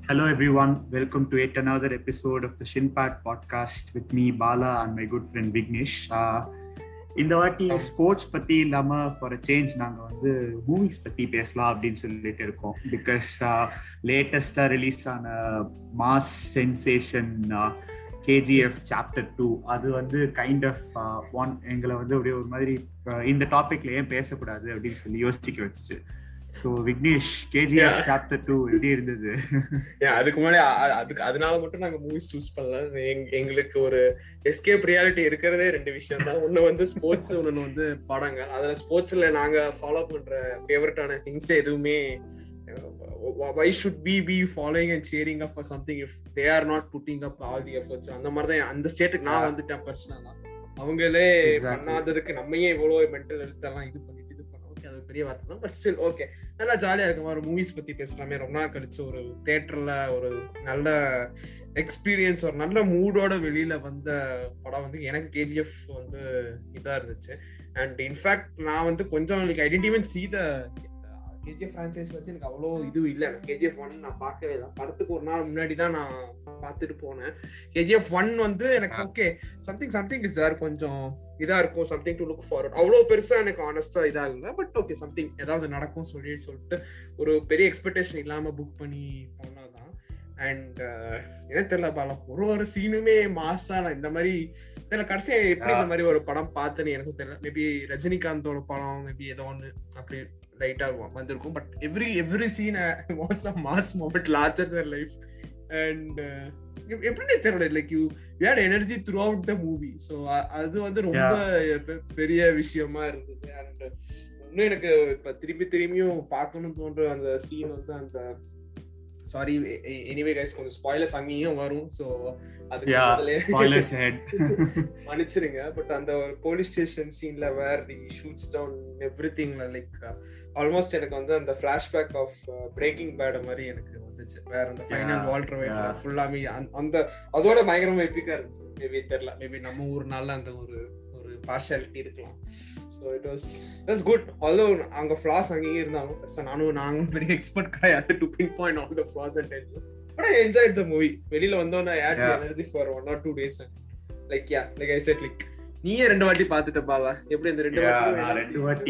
Hello, everyone. Welcome to yet another episode of the Shinpat podcast with me, Bala, and my good friend Vignesh. Uh, இந்த வாட்டி sports பத்தி இல்லாம for a change நாங்க வந்து movies பத்தி பேசலாம் அப்படின்னு சொல்லிட்டு இருக்கோம் பிகாஸ் லேட்டஸ்டா ரிலீஸ் ஆன mass sensation KGF chapter two அது வந்து கைண்ட் ஆஃப் ஒன் எங்களை வந்து அப்படியே ஒரு மாதிரி இந்த டாபிக்ல ஏன் பேசக்கூடாது அப்படின்னு சொல்லி யோசிக்க வச்சுச்சு so Vignesh KGF chapter two எப்படி இருந்தது அதுக்கு முன்னாடி அதுக்கு அதனால மட்டும் நாங்க மூவிஸ் சூஸ் பண்ணல எங்களுக்கு ஒரு எஸ்கேப் ரியாலிட்டி இருக்கிறதே ரெண்டு விஷயம் தான் ஒண்ணு வந்து ஸ்போர்ட்ஸ் ஒண்ணு வந்து படங்கள் அதுல ஸ்போர்ட்ஸ்ல நாங்க ஃபாலோ பண்ற ஃபேவரட்டான திங்ஸ் எதுவுமே why should we be following and cheering up for something if they are not putting up all the efforts அந்த மாதிரி தான் அந்த ஸ்டேட்டுக்கு நான் வந்துட்டேன் பர்சனலா அவங்களே பண்ணாததுக்கு நம்ம ஏன் இவ்வளவு மென்டல் ஹெல்த் எல்லாம் இது பண்ணிட்டு இது பண்ணோம் ஓகே அது பெரிய வார்த்தை தான் பட் ஸ்டில் ஓகே நல்லா ஜாலியா இருக்கும் ஒரு மூவிஸ் பத்தி பேசலாமே ரொம்ப நாள் கழிச்சு ஒரு தேட்டர்ல ஒரு நல்ல எக்ஸ்பீரியன்ஸ் ஒரு நல்ல மூடோட வெளியில வந்த படம் வந்து எனக்கு கேஜிஎஃப் வந்து இதா இருந்துச்சு அண்ட் இன்ஃபேக்ட் நான் வந்து கொஞ்சம் like I didn't even see the KGF franchise வந்து எனக்கு அவ்வளோ இது இல்லை எனக்கு கேஜிஎஃப் ஒன் நான் பார்க்கவே இல்லை படத்துக்கு ஒரு நாள் முன்னாடி தான் நான் பார்த்துட்டு போனேன் கேஜிஎஃப் ஒன் வந்து எனக்கு okay something something is there கொஞ்சம் இதா இருக்கும் சம்திங் டு லுக் ஃபார்வர்ட் அவ்வளோ பெருசா எனக்கு ஆனஸ்டா இதாக இல்லை பட் ஓகே சம்திங் ஏதாவது நடக்கும் சொல்லி சொல்லிட்டு ஒரு பெரிய எக்ஸ்பெக்டேஷன் இல்லாம புக் பண்ணி போனாதான் அண்ட் என்ன தெரியல பாலம் ஒரு ஒரு சீனுமே மாசா நான் இந்த மாதிரி தெரியல கடைசியா எப்படி இந்த மாதிரி ஒரு படம் பார்த்தேன்னு எனக்கும் தெரியல மேபி ரஜினிகாந்தோட படம் மேபி ஏதோ ஒன்று அப்படி லைட்டா வந்திருக்கும் but every every scene was a mass moment larger than life and எப்படின்னே தெரியல like you you had energy throughout the movie so அது வந்து ரொம்ப பெரிய விஷயமா இருந்தது அண்ட் இன்னும் எனக்கு இப்ப திருப்பி திரும்பியும் பார்க்கணும்னு தோன்ற அந்த சீன் வந்து அந்த சாரி எனிவே கைஸ் கொஞ்சம் ஸ்பாய்லர்ஸ் அங்கேயும் வரும் ஸோ அதுக்கு மன்னிச்சிருங்க பட் அந்த ஒரு போலீஸ் ஸ்டேஷன் சீன்ல where the shoots down every திங்ல லைக் ஆல்மோஸ்ட் எனக்கு வந்து அந்த பிளாஷ்பேக் ஆஃப் பிரேக்கிங் பேட் மாதிரி எனக்கு வந்துச்சு வேற அந்த ஃபைனல் வால்டர் வெயிட் ஃபுல்லாமே அந்த அதோட பயங்கரமா எப்பிக்கா இருந்துச்சு மேபி தெரியல மேபி நம்ம ஊர்னால அந்த ஒரு ஒரு பார்ஷாலிட்டி இருக்கலாம் so it was it was good although அங்க ஃபிளாஸ் அங்கேயும் இருந்தாலும் பெருசா நானும் நாங்களும் பெரிய எக்ஸ்பர்ட் கிடையாது to pinpoint all the flaws and tell but I enjoy the movie வெளியில வந்தோன்னா had energy for one or two days like yeah like I said like நீயே ரெண்டு வாட்டி பாத்துட்ட பாவா எப்படி இந்த ரெண்டு வாட்டி ரெண்டு வாட்டி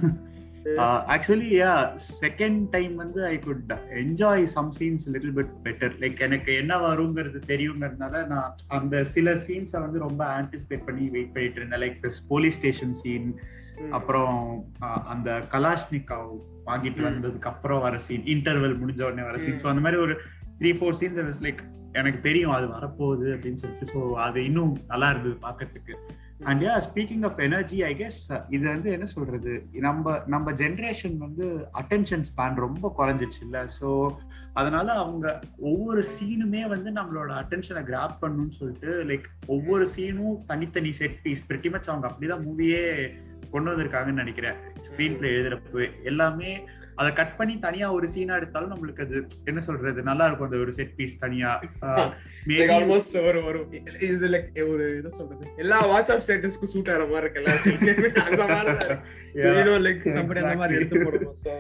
ஆக்சுவலி யா செகண்ட் டைம் வந்து I could enjoy some scenes little bit better like எனக்கு என்ன வருங்கிறது தெரியுங்கிறதுனால நான் அந்த சில சீன்ஸை வந்து ரொம்ப ஆன்டிசிபேட் பண்ணி வெயிட் பண்ணிட்டு இருந்தேன் லைக் போலீஸ் ஸ்டேஷன் சீன் அப்புறம் அந்த கலாஷ்னிகாவ் வாங்கிட்டு வந்ததுக்கு அப்புறம் வர சீன் இன்டர்வல் முடிஞ்ச உடனே வர சீன் ஸோ அந்த மாதிரி ஒரு த்ரீ ஃபோர் சீன்ஸ் லைக் எனக்கு தெரியும் அது வரப்போகுது அப்படின்னு சொல்லிட்டு ஸோ அது இன்னும் நல்லா இருந்தது பார்க்கறதுக்கு and yeah speaking of energy I guess இது வந்து என்ன சொல்றது நம்ம நம்ம ஜென்ரேஷன் வந்து அட்டென்ஷன் ஸ்பேன் ரொம்ப குறைஞ்சிச்சு இல்ல ஸோ அதனால அவங்க ஒவ்வொரு சீனுமே வந்து நம்மளோட அட்டென்ஷனை கிராப் பண்ணணும்னு சொல்லிட்டு லைக் ஒவ்வொரு சீனும் தனித்தனி செட் பீஸ் பிரிட்டி மச் அவங்க அப்படிதான் மூவியே கொண்டு வந்திருக்காங்கன்னு நினைக்கிறேன் ஸ்கிரீன் பிளே எழுதுறப்பவே எல்லாமே அதை கட் பண்ணி தனியா ஒரு சீனா எடுத்தாலும் நம்மளுக்கு அது என்ன சொல்றது நல்லா இருக்கும் அந்த ஒரு செட் பீஸ் தனியா ஆல்மோஸ்ட் ஒரு ஒரு இது லைக் ஒரு என்ன சொல்றது எல்லா வாட்ஸ்அப் ஸ்டேட்டஸ்க்கு சூட் ஆகிற மாதிரி இருக்கு அந்த மாதிரி லைக் சம்படி அந்த மாதிரி எடுத்து போடுவோம் so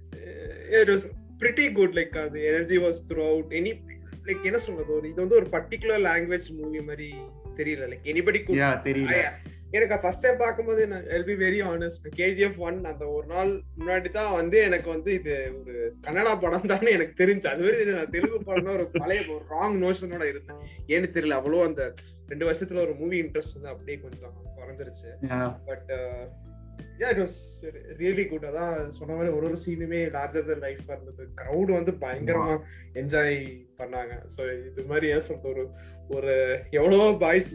it was pretty good like அது energy was throughout any like என்ன சொல்றது ஒரு இது வந்து ஒரு பர்டிகுலர் லாங்குவேஜ் மூவி மாதிரி தெரியல லைக் எனிபடி தெரியல எனக்கு ஃபர்ஸ்ட் டைம் பார்க்கும்போது எல் be very honest KGF one அந்த ஒரு நாள் முன்னாடி தான் வந்து எனக்கு வந்து இது ஒரு கன்னடா படம் தான் எனக்கு தெரிஞ்சு அது வரை நான் தெலுங்கு படம் ஒரு பழைய ஒரு ராங் நோஷனோட இருந்தேன் ஏன்னு தெரியல அவ்வளோ அந்த ரெண்டு வருஷத்துல ஒரு மூவி இன்ட்ரெஸ்ட் வந்து அப்படியே கொஞ்சம் குறைஞ்சிருச்சு but yeah it was really good அதான் சொன்ன மாதிரி ஒரு ஒரு சீனுமே லார்ஜர் தன் லைஃபா இருந்தது க்ரௌட் வந்து பயங்கரமா என்ஜாய் பண்ணாங்க ஸோ இது மாதிரி ஏன் சொல்றது ஒரு ஒரு எவ்வளவோ பாய்ஸ்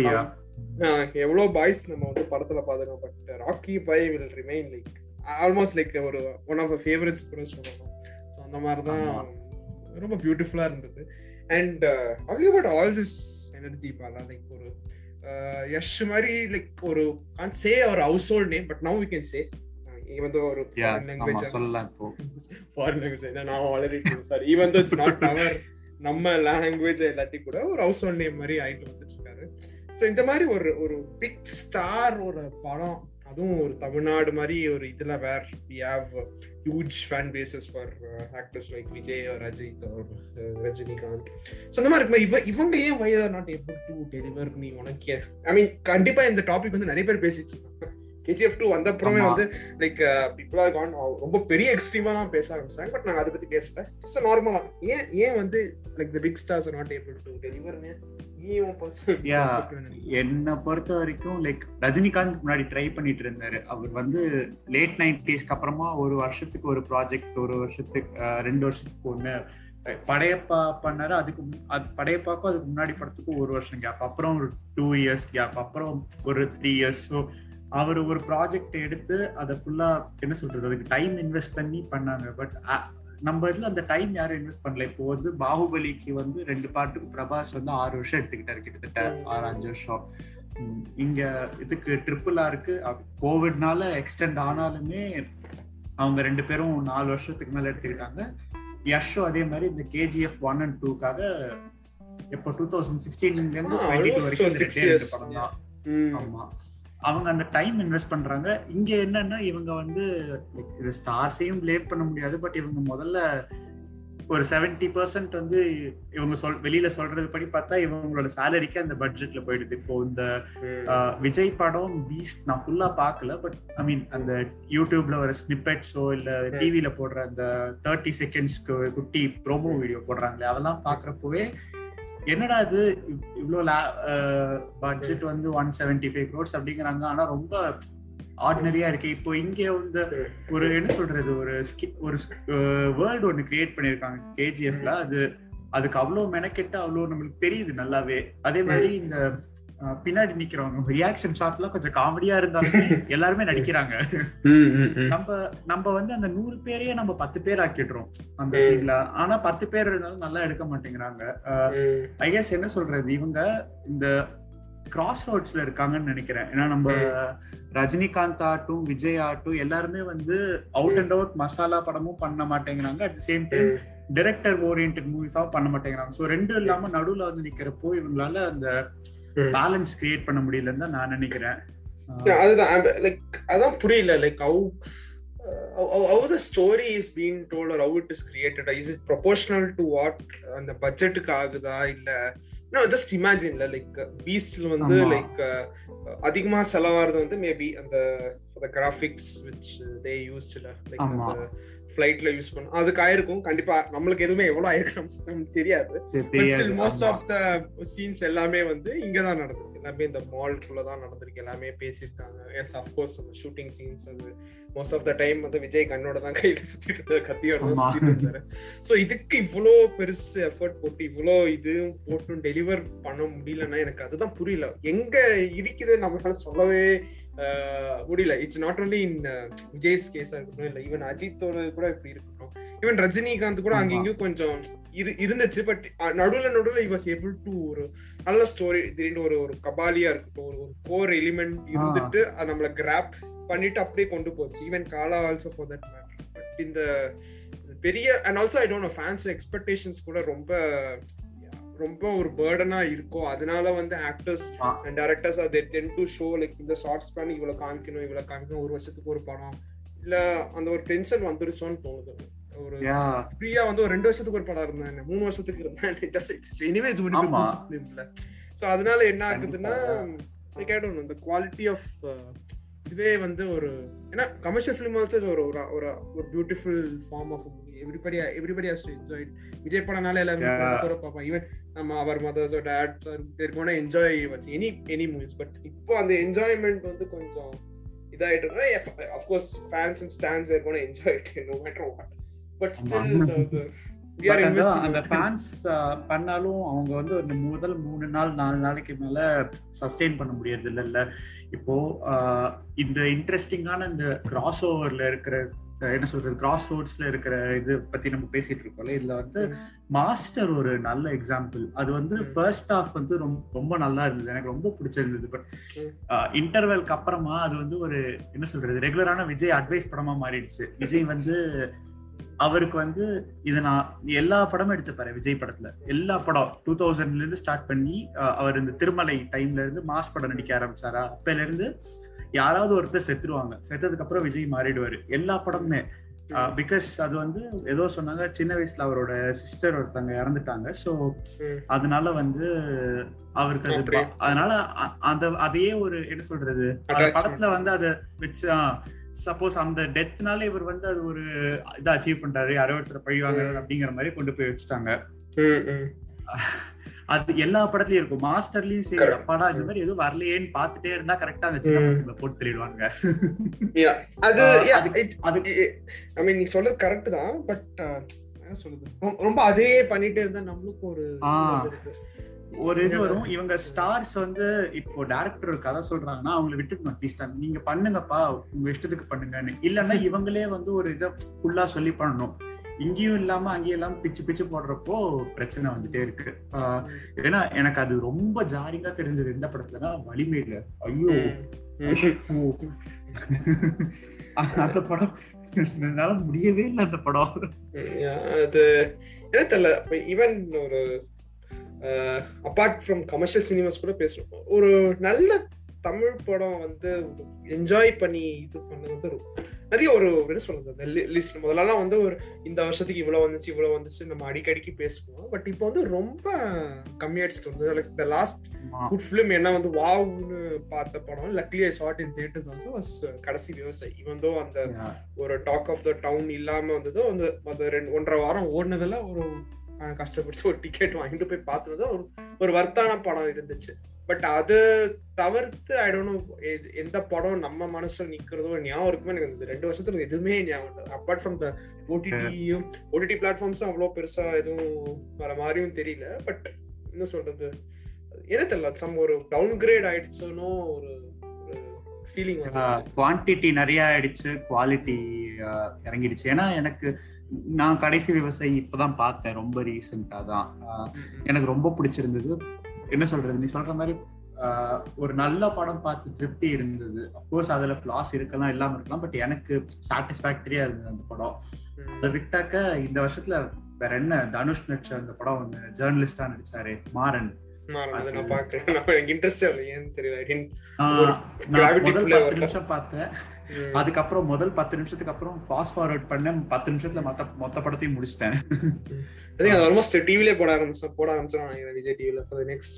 எவ்வளவு பாய்ஸ் நம்ம வந்து படத்துல பாத்துக்கோம் but Rocky bhai will remain like almost like ஒரு ஒன் ஆஃப் த ஃபேவரட்ஸ் கூட சொல்லணும் ஸோ அந்த மாதிரி தான் ரொம்ப பியூட்டிஃபுல்லா இருந்தது and talking about all this energy பாலா லைக் ஒரு யஷ் மாதிரி லைக் ஒரு can say our household name but now we can say even though ஒரு ஃபாரின் லாங்குவேஜ் ஃபாரின் லாங்குவேஜ் நான் already sorry even though it's not our நம்ம language இல்லாட்டி கூட ஒரு ஹவுஸ் ஹோல்ட் நேம் மாதிரி ஆயிட்டு வந்துட்டு இருக்காரு ஸோ இந்த மாதிரி ஒரு ஒரு பிக் ஸ்டார் ஒரு படம் அதுவும் ஒரு தமிழ்நாடு மாதிரி ஒரு இதுல where we have huge fan bases for actors like Vijay ரஜித் ரஜினிகாந்த் ஸோ அந்த மாதிரி இருக்கும்போது இவ இவங்க ஏன் why are not able to deliver நீ உனக்கே ஐ மீன் கண்டிப்பா இந்த டாபிக் வந்து நிறைய பேர் பேசிட்டு இருக்காங்க கேசிஎஃப் டூ வந்த அப்புறமே வந்து லைக் பீப்புள் ஆர் கான் ரொம்ப பெரிய எக்ஸ்ட்ரீமா தான் பேச ஆரம்பிச்சாங்க பட் நாங்க அதை பத்தி பேசல ஜஸ்ட் நார்மலா ஏன் ஏன் வந்து like the big stars not able to deliver என்னை பொறுத்த வரைக்கும் லைக் ரஜினிகாந்த் முன்னாடி ட்ரை பண்ணிட்டு இருந்தாரு அவர் வந்து லேட் நைன்டிஸ்க்கு அப்புறமா ஒரு வருஷத்துக்கு ஒரு ப்ராஜெக்ட் ஒரு வருஷத்துக்கு ரெண்டு வருஷத்துக்கு ஒண்ணு படையப்பா பண்ணாரு அதுக்கு அது படையப்பாக்கும் அதுக்கு முன்னாடி படத்துக்கும் ஒரு வருஷம் கேப் அப்புறம் ஒரு டூ இயர்ஸ் கேப் அப்புறம் ஒரு த்ரீ இயர்ஸ் ஸோ அவர் ஒரு ப்ராஜெக்ட் எடுத்து அதை ஃபுல்லா என்ன சொல்றது அதுக்கு டைம் இன்வெஸ்ட் பண்ணி பண்ணாங்க பட் நம்ம இதுல அந்த டைம் யாரும் இன்வெஸ்ட் பண்ணல இப்போ வந்து பாகுபலிக்கு வந்து ரெண்டு பாட்டுக்கு பிரபாஸ் வந்து ஆறு வருஷம் எடுத்துக்கிட்டாரு கிட்டத்தட்ட ஆறு அஞ்சு வருஷம் இங்க இதுக்கு ட்ரிபிள் ஆருக்கு கோவிட்னால எக்ஸ்டெண்ட் ஆனாலுமே அவங்க ரெண்டு பேரும் நாலு வருஷத்துக்கு மேல எடுத்துக்கிட்டாங்க யஷோ அதே மாதிரி இந்த கேஜிஎஃப் ஒன் அண்ட் டூக்காக இப்போ டூ தௌசண்ட் சிக்ஸ்டீன்ல இருந்து டுவெண்ட்டி டூ வரைக்கும் படம் தான் ஆமா அவங்க அந்த டைம் இன்வெஸ்ட் பண்றாங்க இங்க என்னன்னா இவங்க வந்து இது ஸ்டார்ஸையும் பிளேம் பண்ண முடியாது பட் இவங்க முதல்ல ஒரு செவன்டி பர்சன்ட் வந்து இவங்க சொல் வெளியில சொல்றது படி பார்த்தா இவங்களோட சேலரிக்கு அந்த பட்ஜெட்ல போயிடுது இப்போ இந்த விஜய் படம் பீஸ்ட் நான் ஃபுல்லா பார்க்கல பட் ஐ மீன் அந்த யூடியூப்ல வர ஸ்னிப்பெட்ஸோ இல்ல டிவில போடுற அந்த தேர்ட்டி செகண்ட்ஸ்க்கு குட்டி ப்ரோமோ வீடியோ போடுறாங்களே அதெல்லாம் பாக்குறப்பவே என்னடா இது இவ்வளோ பட்ஜெட் வந்து ஒன் செவன்டி ஃபைவ் க்ரோர்ஸ் அப்படிங்கிறாங்க ஆனா ரொம்ப ஆர்டினரியா இருக்கு இப்போ இங்க வந்து ஒரு என்ன சொல்றது ஒரு ஒரு வேர்ல்டு ஒன்று கிரியேட் பண்ணிருக்காங்க கேஜிஎஃப்ல அது அதுக்கு அவ்வளோ மெனக்கெட்டு அவ்வளோ நம்மளுக்கு தெரியுது நல்லாவே அதே மாதிரி இந்த பின்னாடி நிக்கிறவங்க ரியாக்ஷன் ஷாட்லாம் கொஞ்சம் காமெடியா இருந்தாலும் எல்லாருமே நடிக்கிறாங்க நம்ம நம்ம வந்து அந்த நூறு பேரையே நம்ம பத்து பேர் ஆக்கிடுறோம் அந்த சீன்ல ஆனா பத்து பேர் இருந்தாலும் நல்லா எடுக்க மாட்டேங்கிறாங்க ஐ கெஸ் என்ன சொல்றது இவங்க இந்த கிராஸ் ரோட்ஸ்ல இருக்காங்கன்னு நினைக்கிறேன் ஏன்னா நம்ம ரஜினிகாந்த் ஆட்டும் விஜய் ஆட்டும் எல்லாருமே வந்து அவுட் அண்ட் அவுட் மசாலா படமும் பண்ண மாட்டேங்கிறாங்க at same time director orient மூவிஸாவும் பண்ண மாட்டேங்கிறாங்க ஸோ ரெண்டும் இல்லாம நடுவுல வந்து நிக்கிறப்போ இவங்களால அந்த பேலன்ஸ் கிரியேட் பண்ண முடியலன்னு தான் நான் நினைக்கிறேன் அதுதான் லைக் அதான் புரியல like how how the story is being told or how it is created is it proportional to what அந்த பட்ஜெட்டுக்கு ஆகுதா இல்ல நோ ஜஸ்ட் இமேஜின்ல லைக் பீஸ்ட்ல வந்து லைக் அதிகமா செலவாகிறது வந்து மேபி அந்த கிராஃபிக்ஸ் விச் தே யூஸ்ல லைக் அந்த ஃபிளைட்ல யூஸ் பண்ண அதுக்கு ஆயிருக்கும் கண்டிப்பா நம்மளுக்கு எதுவுமே எவ்வளவு ஆயிருக்கும் நமக்கு தெரியாது மோஸ்ட் ஆஃப் த சீன்ஸ் எல்லாமே வந்து இங்கதான் நடந்திருக்கு எல்லாமே இந்த மால்குள்ள தான் நடந்திருக்கு எல்லாமே பேசியிருக்காங்க எஸ் அஃப்கோர்ஸ் அந்த ஷூட்டிங் சீன்ஸ் அது மோஸ்ட் ஆஃப் த டைம் வந்து விஜய் கண்ணோட தான் கையில சுத்திட்டு இருந்தாரு கத்தியோட தான் சுத்திட்டு இருந்தாரு சோ இதுக்கு இவ்வளோ பெருசு எஃபர்ட் போட்டு இவ்வளோ இது போட்டு டெலிவர் பண்ண முடியலன்னா எனக்கு அதுதான் புரியல எங்க இருக்குது நம்மளால சொல்லவே முடியல it's not only in Vijay's கேஸா இருக்கட்டும் இல்ல ஈவன் அஜித்தோட கூட இப்படி இருக்கட்டும் ஈவன் ரஜினிகாந்த் கூட அங்க இங்கேயும் கொஞ்சம் இது இருந்துச்சு பட் நடுவுல நடுவுல இ வாஸ் ஏபிள் டு ஒரு நல்ல ஸ்டோரி திடீர்னு ஒரு ஒரு கபாலியா இருக்கட்டும் ஒரு ஒரு கோர் எலிமெண்ட் இருந்துட்டு அது நம்மள கிராப் பண்ணிட்டு அப்படியே கொண்டு போச்சு even Kaala also for that matter but இந்த பெரிய and also I don't fans expectations கூட ரொம்ப ரொம்ப ஒரு பேர்டனா இருக்கும் அதனால வந்து ஆக்டர்ஸ் அண்ட் டேரக்டர்ஸ் அது டென் டு ஷோ லைக் இந்த ஷார்ட் ஸ்பேன் இவ்வளவு காமிக்கணும் இவ்வளவு காமிக்கணும் ஒரு வருஷத்துக்கு ஒரு படம் இல்ல அந்த ஒரு டென்ஷன் வந்துருச்சோன்னு தோணுது ஒரு ஃப்ரீயா வந்து ஒரு ரெண்டு வருஷத்துக்கு ஒரு படம் இருந்தேன் மூணு வருஷத்துக்கு இருந்தேன் எனிவேஸ் சோ அதனால என்ன ஆகுதுன்னா லைக் ஐ டோன்ட் இந்த குவாலிட்டி ஆஃப் இதுவே வந்து ஒரு ஏன்னா கமர்ஷியல் ஃபிலிம் ஆல்சோ ஒரு ஒரு ஒரு beautiful form of movie everybody everybody has to enjoy Vijay படம்னால எல்லாருமே பார்ப்போம் ஈவன் நம்ம our mothers dad they're gonna enjoy வச்சு எனி எனி மூவிஸ் பட் இப்போ அந்த என்ஜாய்மெண்ட் வந்து கொஞ்சம் இதாயிட்டு of course fans and stans they're gonna enjoy it no matter what but still அந்த ஃபேன்ஸ் பண்ணாலும் அவங்க வந்து ஒரு முதல் மூணு நாள் நாலு நாளைக்கு மேல சஸ்டெயின் பண்ண முடியறது இல்ல இப்போ இந்த இன்ட்ரெஸ்டிங்கான இந்த கிராஸ் ஓவர்ல இருக்கிற என்ன சொல்றது கிராஸ் ரோட்ஸ்ல இருக்கிற இது பத்தி நம்ம பேசிட்டு இருக்கோம்ல இதுல வந்து மாஸ்டர் ஒரு நல்ல எக்ஸாம்பிள் அது வந்து ஃபர்ஸ்ட் ஹாஃப் வந்து ரொம்ப ரொம்ப நல்லா இருந்தது எனக்கு ரொம்ப பிடிச்சிருந்தது பட் இன்டர்வெல்க்கு அப்புறமா அது வந்து ஒரு என்ன சொல்றது ரெகுலரான விஜய் அட்வைஸ் படமா மாறிடுச்சு விஜய் வந்து அவருக்கு வந்து இது நான் எல்லா படமும் எடுத்துப்பாரு விஜய் படத்துல எல்லா படம் டூ தௌசண்ட்ல இருந்து ஸ்டார்ட் பண்ணி அஹ், அவர் இந்த திருமலை டைம்ல இருந்து மாஸ் படம் நடிக்க ஆரம்பிச்சாரா அப்பையில இருந்து யாராவது ஒருத்தர் செத்துருவாங்க செத்ததுக்கு அப்புறம் விஜய் மாறிடுவாரு எல்லா படமுமே பிகாஸ் அது வந்து ஏதோ சொன்னாங்க சின்ன வயசுல அவரோட சிஸ்டர் ஒருத்தங்க இறந்துட்டாங்க ஸோ ம். அதனால வந்து அவருக்கு அது அப்படியே. பா- அதனால அ- அந்த அதையே ஒரு என்ன சொல்றது அந்த Attachment. படத்துல வந்து அத வச்சு சப்போஸ் அந்த டெத்னால இவர் வந்து அது ஒரு இதை அச்சீவ் பண்றாரு யாரோ ஒருத்தர் பழிவாங்க ம். அப்படிங்கிற மாதிரி கொண்டு போய் வச்சுட்டாங்க ம், ம். அது எல்லா படத்துலயும் இருக்கும் மாஸ்டர்லயும் சரி Correct. அப்பாடா இந்த மாதிரி எதுவும் வரலையேன்னு பாத்துட்டே இருந்தா கரெக்டா அந்த சின்ன ம். பசங்களை போட்டு தெரிடுவாங்க Yeah. அது ஆஹ் yeah, அதுக்கு- it- அதுக்கு ஐ மீன் நீ சொல்றது கரெக்ட் தான் பட் என்ன சொல்றது ரொ- ரொம்ப அதே பண்ணிட்டே இருந்தா நம்மளுக்கு ஒரு ஆ. இது இருக்கு. ஒரு இது வரும் இவங்க ஸ்டார்ஸ் வந்து இப்போ டேரக்டர் ஒரு கதை சொல்றாங்கன்னா அவங்களை விட்டுக்கணும் அட்லீஸ்ட் நீங்க பண்ணுங்கப்பா உங்க இஷ்டத்துக்கு பண்ணுங்கன்னு இல்லன்னா இவங்களே வந்து ஒரு இதை ஃபுல்லா சொல்லி பண்ணணும் இங்கேயும் இல்லாம அங்கேயும் இல்லாம பிச்சு பிச்சு போடுறப்போ பிரச்சனை வந்துட்டே இருக்கு ஆஹ் ஏன்னா எனக்கு அது ரொம்ப ஜாரிங்கா தெரிஞ்சது எந்த படத்துலனா வலிமையில ஐயோ ம். ஓ. அந்த படம் என்னால முடியவே இல்லை அந்த படம் Yeah, அது என்ன தெரியல ஈவன் ஒரு அப்பார்ட் ஃப்ரம் கமர்ஷியல் சினிமாஸ் கூட பேசணும் ஒரு நல்ல தமிழ் படம் வந்து என்ஜாய் பண்ணி இது பண்ணது வந்து ஒரு- நிறைய ஒரு என்ன சொல்றது அந்த லிஸ்ட் முதல்லலாம் வந்து ஒரு இந்த வருஷத்துக்கு இவ்வளவு வந்துச்சு இவ்வளவு வந்துச்சு நம்ம அடிக்கடிக்கு பேசுவோம் பட் இப்போ வந்து ரொம்ப கம்மியாயிடுச்சு வந்து like the last good film என்ன வந்து வாவ்னு பார்த்த படம் luckily I sat in theatres also was கடைசி விவசாயி இவன் தோ அந்த ஒரு டாக் ஆஃப் த டவுன் இல்லாம வந்ததோ அந்த அந்த ரெண்டு ஒன்றரை வாரம் ஓடுனதுல ஒரு அஹ், கஷ்டப்பட்டு ஒரு டிக்கெட் வாங்கிட்டு போய் பார்த்தது ஒரு ஒரு வர்த்தான படம் இருந்துச்சு பட் அது தவிர்த்து ஐ டோன்ட் நோ எந்த படம் நம்ம மனசுல நிக்கிறதோ ஞாபகம் இருக்குமே எனக்கு இந்த ரெண்டு வருஷத்துல எனக்கு எதுவுமே ஞாபகம் இல்லை அப்பார்ட் ஃப்ரம் த ஓடிடியும் ஓடிடி பிளாட்ஃபார்ம்ஸும் அவ்வளோ பெருசா எதுவும் வர மாதிரியும் தெரியல பட் என்ன சொல்றது என்ன தெரியல சம் ஒரு டவுன் கிரேட் ஆயிடுச்சுன்னு ஒரு ஃபீலிங் வந்துச்சு குவான்டிட்டி நிறைய ஆயிடுச்சு குவாலிட்டி இறங்கிடுச்சு ஏன்னா எனக்கு நான் கடைசி விவசாயி இப்பதான் பார்த்தேன் ரொம்ப ரீசெண்டா தான் ஆஹ் எனக்கு ரொம்ப பிடிச்சிருந்தது என்ன சொல்றது நீ சொல்ற மாதிரி ஆஹ் ஒரு நல்ல படம் பார்த்து திருப்தி இருந்தது அஃப்கோர்ஸ் அதுல ஃபிளாஸ் இருக்கலாம் இல்லாம இருக்கலாம் பட் எனக்கு சாட்டிஸ்பாக்டரியா இருந்தது அந்த படம் அதை விட்டாக்க இந்த வருஷத்துல வேற என்ன தனுஷ் நடிச்ச அந்த படம் ஒண்ணு ஜேர்னலிஸ்டா நடிச்சாரு மாறன் மாறன் அதை நான் பாக்குறேன் நான் எனக்கு இன்ட்ரெஸ்ட் இல்லை ஏன்னு தெரியல I didn't- ஆஹ் ஒரு நான் gravity முதல் குள்ள பத்து வரல. நிமிஷம் பார்த்தேன் ம். அதுக்கப்புறம் முதல் பத்து நிமிஷத்துக்கு அப்புறம் ஃபாஸ்ட் ஃபார்வர்ட் பண்ண பத்து நிமிஷத்துல மொத்த மொத்த படத்தையும் முடிச்சிட்டேன் I think அது ஆல்மோஸ்ட் டிவிலே போட ஆரம்பிச்சோம் போட ஆரம்பிச்சோம் நினைக்கிறேன் விஜய் டிவில for next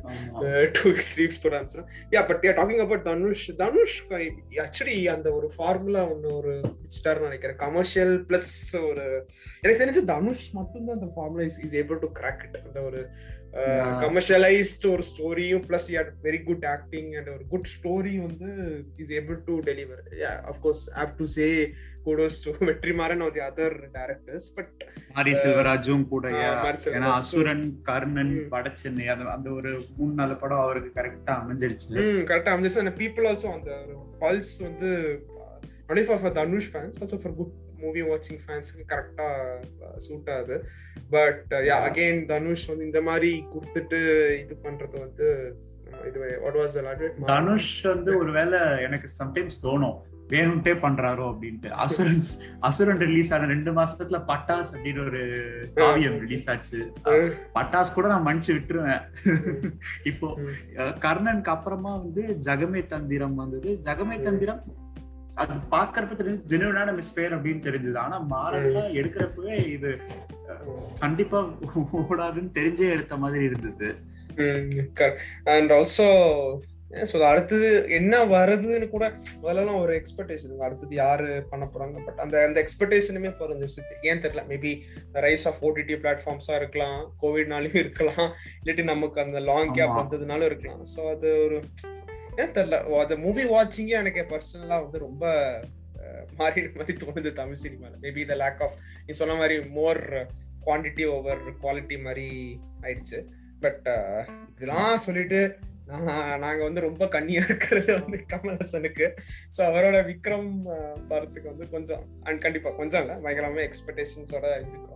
two weeks three weeks போட ஆரம்பிச்சோம் yeah but yeah talking about Dhanush Dhanush actually அந்த ஒரு ஃபார்முலா ஒன்னு ஒரு பிடிச்சிட்டாருன்னு நினைக்கிறேன் கமர்ஷியல் பிளஸ் ஒரு எனக்கு தெரிஞ்சு தனுஷ் மட்டும்தான் அந்த formula is is able to crack it அந்த ஒரு Yeah. கமர்ஷியலைஸ்ட் ஒரு ஸ்டோரியும் plus you very good acting and ஒரு குட் ஸ்டோரி வந்து is able to deliver of course have to say kudos to Vetrimaaran or the other directors but Mari செல்வராஜும் கூட ஆ, yeah. மாரி செல்வராஜ். ஏன்னா அசுரன் கர்ணன் ம். வடச்சென்னை அந்த அந்த ஒரு மூணு நாலு படம் அவருக்கு கரெக்டா அமைஞ்சிடுச்சு ம் கரெக்டா அமைஞ்சிச்சு அந்த பீப்புள் ஆல்சோ அந்த பல்ஸ் வந்து only for for Dhanush fans also for good movie வாட்சிங் ஃபேன்ஸ்க்கு கரெக்டா சூட் ஆகுது பட் யா அகைன் தனுஷ் வந்து இந்த மாதிரி கொடுத்துட்டு இது பண்றது வந்து அஹ், இது வாட் வாஸ் த தனுஷ் வந்து ஒருவேளை எனக்கு சம்டைம்ஸ் தோணும் வேணும்ட்டே பண்றாரோ அப்படின்ட்டு அசுரன் அசுரன் ரிலீஸ் ஆன ரெண்டு மாசத்துல பட்டாஸ் அப்படின்னு ஒரு காவியம் ரிலீஸ் ஆச்சு பட்டாஸ் கூட நான் மன்னிச்சு விட்டுருவேன் இப்போ அஹ், கர்ணனுக்கு அப்புறமா வந்து ஜகமே தந்திரம் வந்தது ஜகமே தந்திரம் அது பாக்குறப்ப தெரிஞ்சு ஜெனுவனான மிஸ்பேர் அப்படின்னு தெரிஞ்சது ஆனா மாறல எடுக்கிறப்பவே இது அஹ், கண்டிப்பா ஓடாதுன்னு தெரிஞ்சே எடுத்த மாதிரி இருந்தது அண்ட் ஆல்சோ ஸோ அடுத்தது என்ன வருதுன்னு கூட முதல்லலாம் ஒரு எக்ஸ்பெக்டேஷன் அடுத்தது யாரு பண்ண போறாங்க பட் அந்த அந்த எக்ஸ்பெக்டேஷனுமே குறைஞ்சிருச்சு ஏன் தெரியல மேபி ரைஸ் ஆஃப் ஓடிடி பிளாட்ஃபார்ம்ஸா இருக்கலாம் கோவிட்னாலையும் இருக்கலாம் இல்லாட்டி நமக்கு அந்த லாங் கேப் ஆமா. வந்ததுனால இருக்கலாம் ஸோ அது ஒரு ஏன் தெரியல அந்த மூவி வாட்சிங்கே எனக்கு பர்சனலா வந்து ரொம்ப அஹ், மாறிடு மாதிரி தோணுது தமிழ் சினிமால மேபி த லேக் ஆஃப் நீ சொன்ன மாதிரி மோர் குவான்டிட்டி ஓவர் குவாலிட்டி மாதிரி ஆயிடுச்சு பட் இதெல்லாம் சொல்லிட்டு நான் நாங்க வந்து ரொம்ப கண்ணியா இருக்கிறது வந்து கமல்ஹாசனுக்கு ஸோ அவரோட விக்ரம் அஹ், படத்துக்கு வந்து கொஞ்சம் அண்ட் கண்டிப்பா கொஞ்சம் இல்ல பயங்கரமா எக்ஸ்பெக்டேஷன்ஸோட இருக்கிறோம்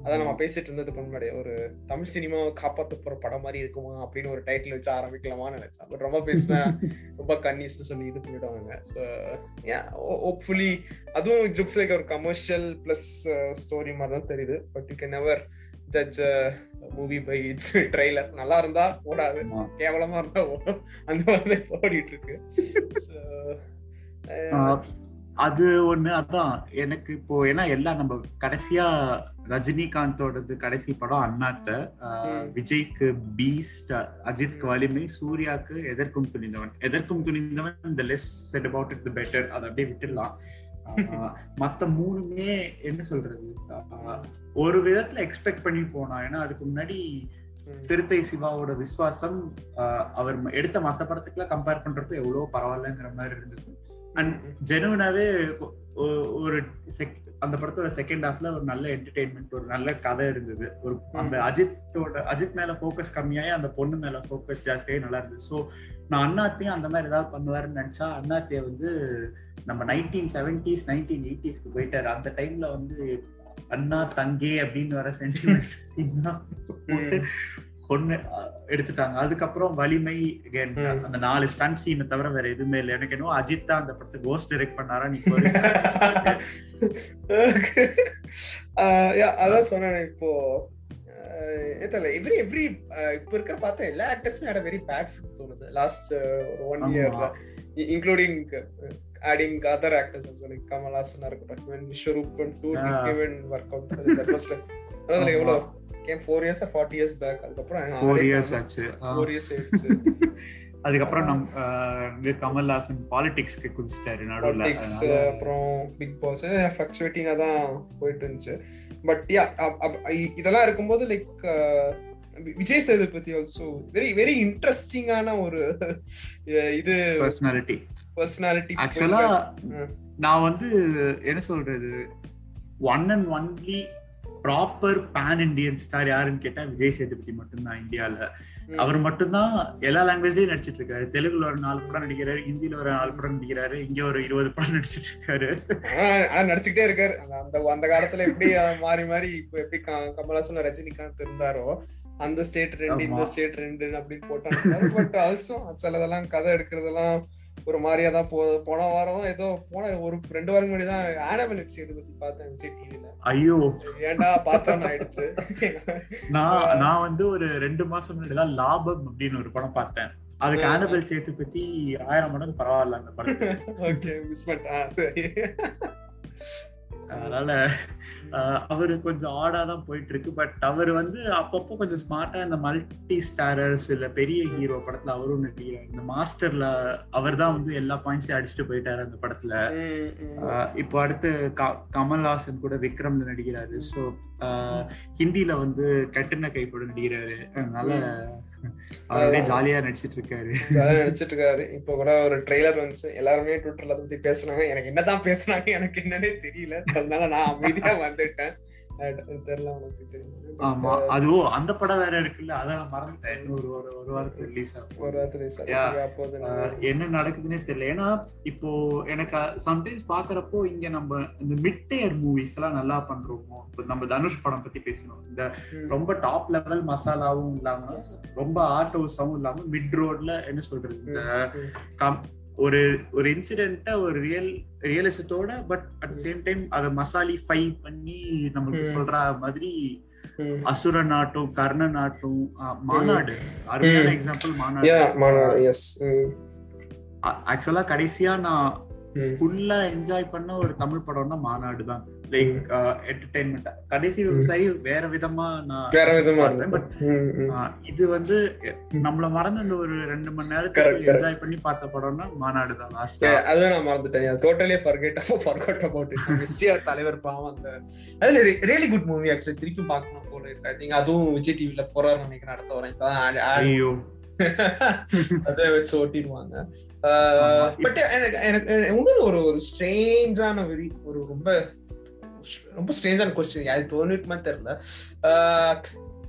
அதான் நம்ம பேசிட்டு இருந்தது முன்னாடி ஒரு தமிழ் சினிமாவை காப்பாத்த போற படம் மாதிரி இருக்குமா அப்படின்னு ஒரு டைட்டில் வச்சு ஆரம்பிக்கலாமான்னு நினைச்சேன் பட் ரொம்ப பேசினா ரொம்ப கன்னிஸ்னு சொல்லி இது பண்ணிடுவாங்க ஸோ ஹோப்ஃபுல்லி அதுவும் இட் லுக்ஸ் லைக் ஒரு கமர்ஷியல் பிளஸ் ஸ்டோரி மாதிரி தான் தெரியுது but you can never judge movie by its trailer நல்லா இருந்தா ஓடாது ஆமா. கேவலமா இருந்தா ஓடும் அந்த மாதிரி தான் ஓடிட்டு இருக்கு So, ஆஹ் அது ஒண்ணு அதான் எனக்கு இப்போ ஏன்னா எல்லாம் நம்ம கடைசியா ரஜினிகாந்தோடது கடைசி படம் அண்ணாத்த ஆஹ் ம். விஜய்க்கு பீஸ்ட் அஜித்க்கு வலிமை சூர்யாக்கு எதற்கும் துணிந்தவன் எதற்கும் துணிந்தவன் இந்த less said about it better அதை அப்படியே விட்டுடலாம் ஆஹ் மத்த மூணுமே என்ன சொல்றது ஆஹ் ஒரு விதத்துல எக்ஸ்பெக்ட் பண்ணி போனா ஏன்னா அதுக்கு முன்னாடி ம். சிறுத்தை சிவாவோட விசுவாசம் ஆஹ் அவர் எடுத்த மத்த படத்துக்குலாம் கம்பேர் பண்றப்ப எவ்வளவு பரவாயில்லங்கிற மாதிரி இருந்தது அண்ட் ஜெனுவனாவே ஒரு sec- அந்த படத்தோட செகண்ட் ஹாஃப்ல ஒரு நல்ல என்டர்டெயின்மெண்ட் ஒரு நல்ல கதை இருந்தது ஒரு அந்த அஜித்தோட அஜித் மேல ஃபோக்கஸ் கம்மியாயி அந்த பொண்ணு மேல ஃபோக்கஸ் ஜாஸ்தியாகி நல்லா இருந்தது ஸோ நான் அண்ணாத்தையும் அந்த மாதிரி ஏதாவது பண்ணுவாருன்னு நினைச்சா அண்ணாத்திய வந்து நம்ம நைன்டீன் செவன்டிஸ் நைன்டீன் எயிட்டிஸ்க்கு போயிட்டாரு அந்த டைம்ல வந்து அண்ணா தங்கே அப்படின்னு வர சென்டிமெண்ட் போட்டு கொண்டு எடுத்துட்டாங்க அதுக்கப்புறம் வலிமை again, ம். அந்த நாலு ஸ்டன் சீனை தவிர வேற எதுவுமே இல்லை எனக்கு என்னவோ அஜித் தான் அந்த படத்தை கோஸ்ட் டைரக்ட் பண்ணாரா நீ ஆஹ் yeah, அதான் சொன்னேன் இப்போ தெரியல எவ்ரி எவ்ரி இப்போ இருக்கிற பார்த்தா எல்லா ஆக்டர்ஸுமே ஆட வெரி பேட் ஃபிட் தோணுது லாஸ்ட் ஒரு ஒன் ஆமா. இயர்ல இன்க்ளூடிங் ஆடிங் அதர் ஆக்டர்ஸ் லைக் கமல்ஹாசனா இருக்கட்டும் Vishwaroop two Yeah. Given work out that was like அதாவது எவ்வளோ came four years forty years back அதுக்கப்புறம் ஃபோர் இயர்ஸ் ஆச்சு ஆ. ஃபோர் இயர்ஸ் ஆயிடுச்சு அதுக்கப்புறம் நம் ஆஹ் இது கமல்ஹாசன் பாலிடிக்ஸ்க்கு குதிச்சிட்டாரு நடுவுல பாலிடிக்ஸ் அதனால- அப்புறம் பிக் பாஸ் ஃபிளக்சுவேட்டிங்கா தான் போயிட்டு இருந்துச்சு பட் யா இதெல்லாம் இருக்கும்போது like Vijay Sethupathi also very very இன்ட்ரெஸ்டிங்கான ஒரு அஹ், இது பர்சனாலிட்டி பர்சனாலிட்டி ஆக்சுவலா ம். நான் வந்து என்ன சொல்றது one and only proper pan Indian star யாருன்னு கேட்டா விஜய் சேதுபதி மட்டும்தான் இந்தியால அவர் மட்டும்தான் எல்லா லாங்குவேஜ்லயும் நடிச்சிட்டு இருக்காரு தெலுங்குல ஒரு நாலு படம் நடிக்கிறாரு ஹிந்தில ஒரு நாலு படம் நடிக்கிறாரு இங்க ஒரு இருபது படம் நடிச்சிட்டு இருக்காரு ஆனா நடிச்சுக்கிட்டே இருக்காரு அந்த- அந்த அந்த காலத்துல எப்படி அஹ், மாறி மாறி இப்போ எப்படி க- கமல்ஹாசன் ரஜினிகாந்த் இருந்தாரோ அந்த ஸ்டேட் ரெண்டு இந்த ஆமா. ஸ்டேட் ரெண்டு அப்படின்னு போட்டாங்க பட் ஆல்சோ சிலதெல்லாம் கதை எடுக்கிறதெல்லாம் ஒரு மாதிரியா தான் போ போன வாரம் ஏதோ போன ஒரு ரெண்டு வாரம் முன்னாடி தான் ஆனமினிட்ஸ் இதை பத்தி பார்த்தேன் விஜய் டிவில ஐயோ ஏன்டா பார்த்தோன்னு ஆயிடுச்சு நான் நான் வந்து ஒரு ரெண்டு மாசம் முன்னாடி தான் லாபம் அப்படின்னு ஒரு படம் பார்த்தேன் அதுக்கு ஆ. ஆனபல் சேர்த்து பத்தி ஆயிரம் மடங்கு பரவாயில்ல அந்த படத்துக்கு ஓகே மிஸ் பண்ணிட்டேன் சரி அதனால ஆஹ், அவரு கொஞ்சம் ஆடா தான் போயிட்டு இருக்கு பட் அவர் வந்து அப்பப்போ கொஞ்சம் ஸ்மார்ட்டா இந்த மல்டி ஸ்டாரர்ஸ் இல்ல பெரிய ஹீரோ படத்துல அவரும் நடிக்கிறார் இந்த மாஸ்டர்ல அவர் தான் வந்து எல்லா பாயிண்ட்ஸையும் அடிச்சுட்டு போயிட்டாரு அந்த படத்துல ம், ம். ஆஹ், இப்போ அடுத்து க- கமல்ஹாசன் கூட விக்ரம்ல நடிக்கிறாரு ஸோ ஹிந்தில வந்து கட்டுன கைப்பட நடிக்கிறாரு அதனால அவர் அப்படியே ஜாலியா நடிச்சிட்டு இருக்காரு ஜாலியா நடிச்சிட்டு இருக்காரு இப்போ கூட ஒரு ட்ரெய்லர் வந்துச்சு எல்லாருமே ட்விட்டர்ல பத்தி பேசுனாங்க எனக்கு என்னதான் பேசுனாங்க எனக்கு என்னன்னே தெரியல So, அதனால நான் அமைதியா வந்துட்டேன் அஹ் தெரியல உனக்கு தெரியும் ஆமா அதுவோ அந்த படம் வேற இருக்குல்ல அதான் மறந்துட்டேன் இன்னும் ஒரு ஒரு ஒரு வாரத்துக்கு ரிலீஸ் ஆகும் ஒரு வாரத்துல சரி Yeah. அப்போது ஆஹ் என்ன நடக்குதுன்னே தெரியல ஏன்னா இப்போ எனக்கு சம்டைம்ஸ் பாக்குறப்போ இங்க நம்ம இந்த மிட் டயர் மூவிஸ் எல்லாம் நல்லா பண்றோமோ இப்போ நம்ம தனுஷ் படம் பத்தி பேசணும் இந்த ரொம்ப டாப் லெவல் மசாலாவும் இல்லாம ரொம்ப ஆர்ட் ஹவுஸாவும் இல்லாம மிட் ரோட்ல என்ன சொல்றது இந்த கம்- ஒரு ஒரு இன்சிடென்ட்ட ஒரு ரியல் ரியலிசத்தோட பட் அட் சேம் டைம் அத மசாலி ஃபை பண்ணி நமக்கு ம். சொல்ற மாதிரி அசுரன் ஆட்டும் கர்ணன் ஆட்டும் ஆஹ், மாநாடு அருமையான ம். எக்ஸாம்பிள் யா மாநாடு மானா எஸ் ஆக்சுவலா கடைசியா நான் ஃபுல்லா என்ஜாய் பண்ண ஒரு தமிழ் படம்னா மாநாடு தான் லைக் என்டர்டைன்மெண்ட் கடைசி விவசாயி வேற விதமா நான் வேற விதமா பார்த்தேன் பட் இது வந்து நம்மள மறந்து அந்த ஒரு ரெண்டு மணி Correct, நேரத்துக்கு correct. என்ஜாய் பண்ணி பார்த்த படம்னா மாநாடு தான் லாஸ்டா அதுவும் நான் மறந்துட்டேன் totally forget forgot about it மிஸ்ஸியார் தலைவர் பாவம் அந்த அதுல ரியலி குட் மூவி ஆக்சுவலி திருப்பி பார்க்கணும் போல இருக்கு ஐ திங்க் அதுவும் விஜய் டிவில போறாரு நினைக்கிறேன் அடுத்த வாரம் இப்பதான் ad- ad ஐயோ அதை வச்சு ஓட்டிடுவாங்க ஆமா. பட் எனக்கு எனக்கு இன்னொரு ஒரு ஒரு ஸ்ட்ரேஞ்சான வெரி ஒரு ரொம்ப ரொம்ப ஸ்ட்ரேஞ்சான கொஸ்டின் அது தோணிருக்குமா தெரியல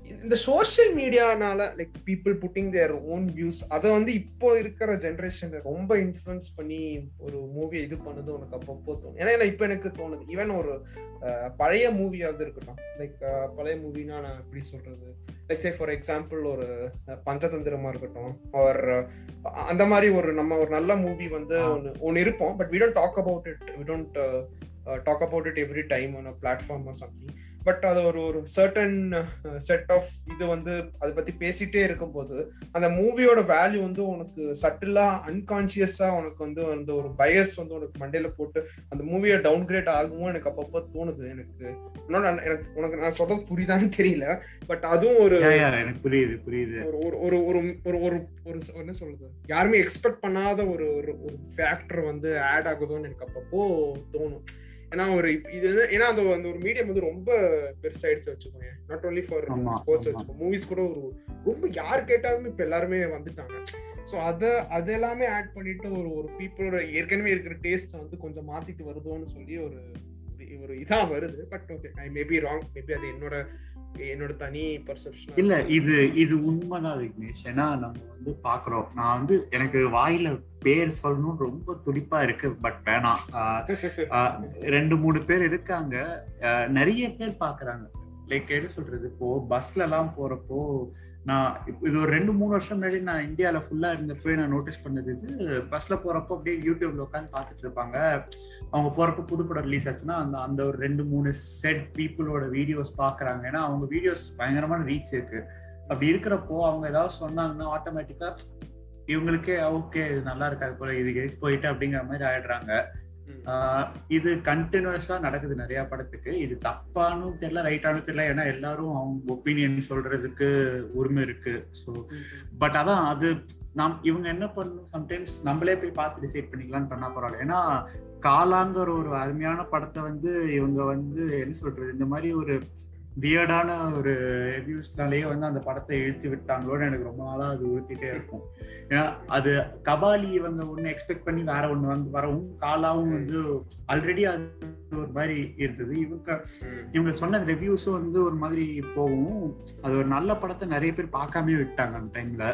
இந்த சோஷியல் மீடியானால like people putting their own views அதை வந்து இப்போ இருக்கிற ஜென்ரேஷன்ல ரொம்ப இன்ஃப்ளூயன்ஸ் பண்ணி ஒரு மூவி இது பண்ணது உனக்கு அப்பப்போ தோணும் ஏன்னா இப்போ எனக்கு தோணுது ஈவன் ஒரு பழைய மூவியாவது இருக்கட்டும் லைக் பழைய மூவினா நான் எப்படி சொல்றது லைக் சே ஃபார் எக்ஸாம்பிள் ஒரு பஞ்சதந்திரமா இருக்கட்டும் அவர் அந்த மாதிரி ஒரு நம்ம ஒரு நல்ல மூவி வந்து ஒன்று ஒன்று இருப்போம் but we don't talk about it we don't talk about it every time on platform something but அது ஒரு ஒரு சர்டன் செட் ஆஃப் இது வந்து அதை பத்தி பேசிட்டே இருக்கும்போது அந்த மூவியோட வேல்யூ வந்து உனக்கு சட்டிலா அன்கான்சியஸா உனக்கு வந்து அந்த ஒரு பயஸ் வந்து உனக்கு மண்டையில போட்டு அந்த மூவியை டவுன் கிரேட் ஆகுமோ எனக்கு அப்பப்போ தோணுது எனக்கு எனக்கு உனக்கு நான் சொல்றது புரியுதான்னு தெரியல பட் அதுவும் ஒரு எனக்கு புரியுது புரியுது ஒரு ஒரு ஒரு ஒரு ஒரு ஒரு என்ன சொல்றது யாருமே எக்ஸ்பெக்ட் பண்ணாத ஒரு ஒரு ஃபேக்டர் வந்து ஆட் ஆகுதோன்னு எனக்கு அப்பப்போ தோணும் ஏன்னா ஒரு இது வந்து ஏன்னா அந்த அந்த ஒரு மீடியம் வந்து ரொம்ப பெருசாயிடுச்சு வச்சுக்கோங்க நாட் ஓன்லி ஃபார் ஸ்போர்ட்ஸ் வச்சுக்கோ மூவிஸ் கூட ஒரு ரொம்ப யார் கேட்டாலுமே இப்ப எல்லாருமே வந்துட்டாங்க ஸோ அதை அது எல்லாமே ஆட் பண்ணிட்டு ஒரு ஒரு பீப்புளோட ஏற்கனவே இருக்கிற டேஸ்ட் வந்து கொஞ்சம் மாத்திட்டு வருதோன்னு சொல்லி ஒரு ஒரு இதா வருது but okay I maybe wrong maybe அது என்னோட என்னோட தனி பர்செப்ஷன் இல்ல இது இது உண்மைதான் விக்னேஷ் ஏன்னா நம்ம வந்து பாக்குறோம் நான் வந்து எனக்கு வாயில பேர் சொல்லணும்னு ரொம்ப துடிப்பா இருக்கு பட் வேணாம் ரெண்டு மூணு பேர் இருக்காங்க நிறைய பேர் பாக்குறாங்க லைக் என்ன சொல்றது இப்போ பஸ்ல எல்லாம் போறப்போ நான் இது ஒரு ரெண்டு மூணு வருஷம் முன்னாடி நான் இந்தியாவில ஃபுல்லா இருந்தப்போ நான் நோட்டீஸ் பண்ணது இது பஸ்ல போறப்போ அப்படியே யூடியூப்ல உட்காந்து பார்த்துட்டு இருப்பாங்க அவங்க போறப்போ புது படம் ரிலீஸ் ஆச்சுன்னா அந்த அந்த ஒரு ரெண்டு மூணு செட் பீப்புளோட வீடியோஸ் பாக்குறாங்க ஏன்னா அவங்க வீடியோஸ் பயங்கரமான ரீச் இருக்கு அப்படி இருக்கிறப்போ அவங்க ஏதாவது சொன்னாங்கன்னா ஆட்டோமேட்டிக்கா இவங்களுக்கே ஓகே இது நல்லா இருக்காது போல இது போயிட்டு அப்படிங்கிற மாதிரி ஆயிடுறாங்க இது கண்டினியூஸா நடக்குது நிறைய படத்துக்கு இது தப்பானு தெரியல ரைட்டானு தெரியல ஏன்னா எல்லாரும் அவங்க ஒப்பீனியன் சொல்றதுக்கு உரிமை இருக்கு ஸோ பட் அதான் அது நாம் இவங்க என்ன பண்ணணும் சம்டைம்ஸ் நம்மளே போய் பார்த்து டிசைட் பண்ணிக்கலாம்னு பண்ணா பரவாயில்ல ஏன்னா காலாங்கிற ஒரு அருமையான படத்தை வந்து இவங்க வந்து என்ன சொல்றது இந்த மாதிரி ஒரு வியர்டான ஒரு ரிவ்யூஸ்னாலேயே வந்து அந்த படத்தை இழுத்து விட்டாங்களோன்னு எனக்கு ரொம்ப நாளா அது உறுத்திட்டே இருக்கும் ஏன்னா அது கபாலி இவங்க ஒண்ணு எக்ஸ்பெக்ட் பண்ணி வேற ஒண்ணு வந்து வரவும் காலாவும் வந்து ஆல்ரெடி அது ஒரு மாதிரி இருந்தது இவங்க இவங்க சொன்ன ரிவ்யூஸும் வந்து ஒரு மாதிரி போகும் அது ஒரு நல்ல படத்தை நிறைய பேர் பார்க்காம விட்டாங்க அந்த டைம்ல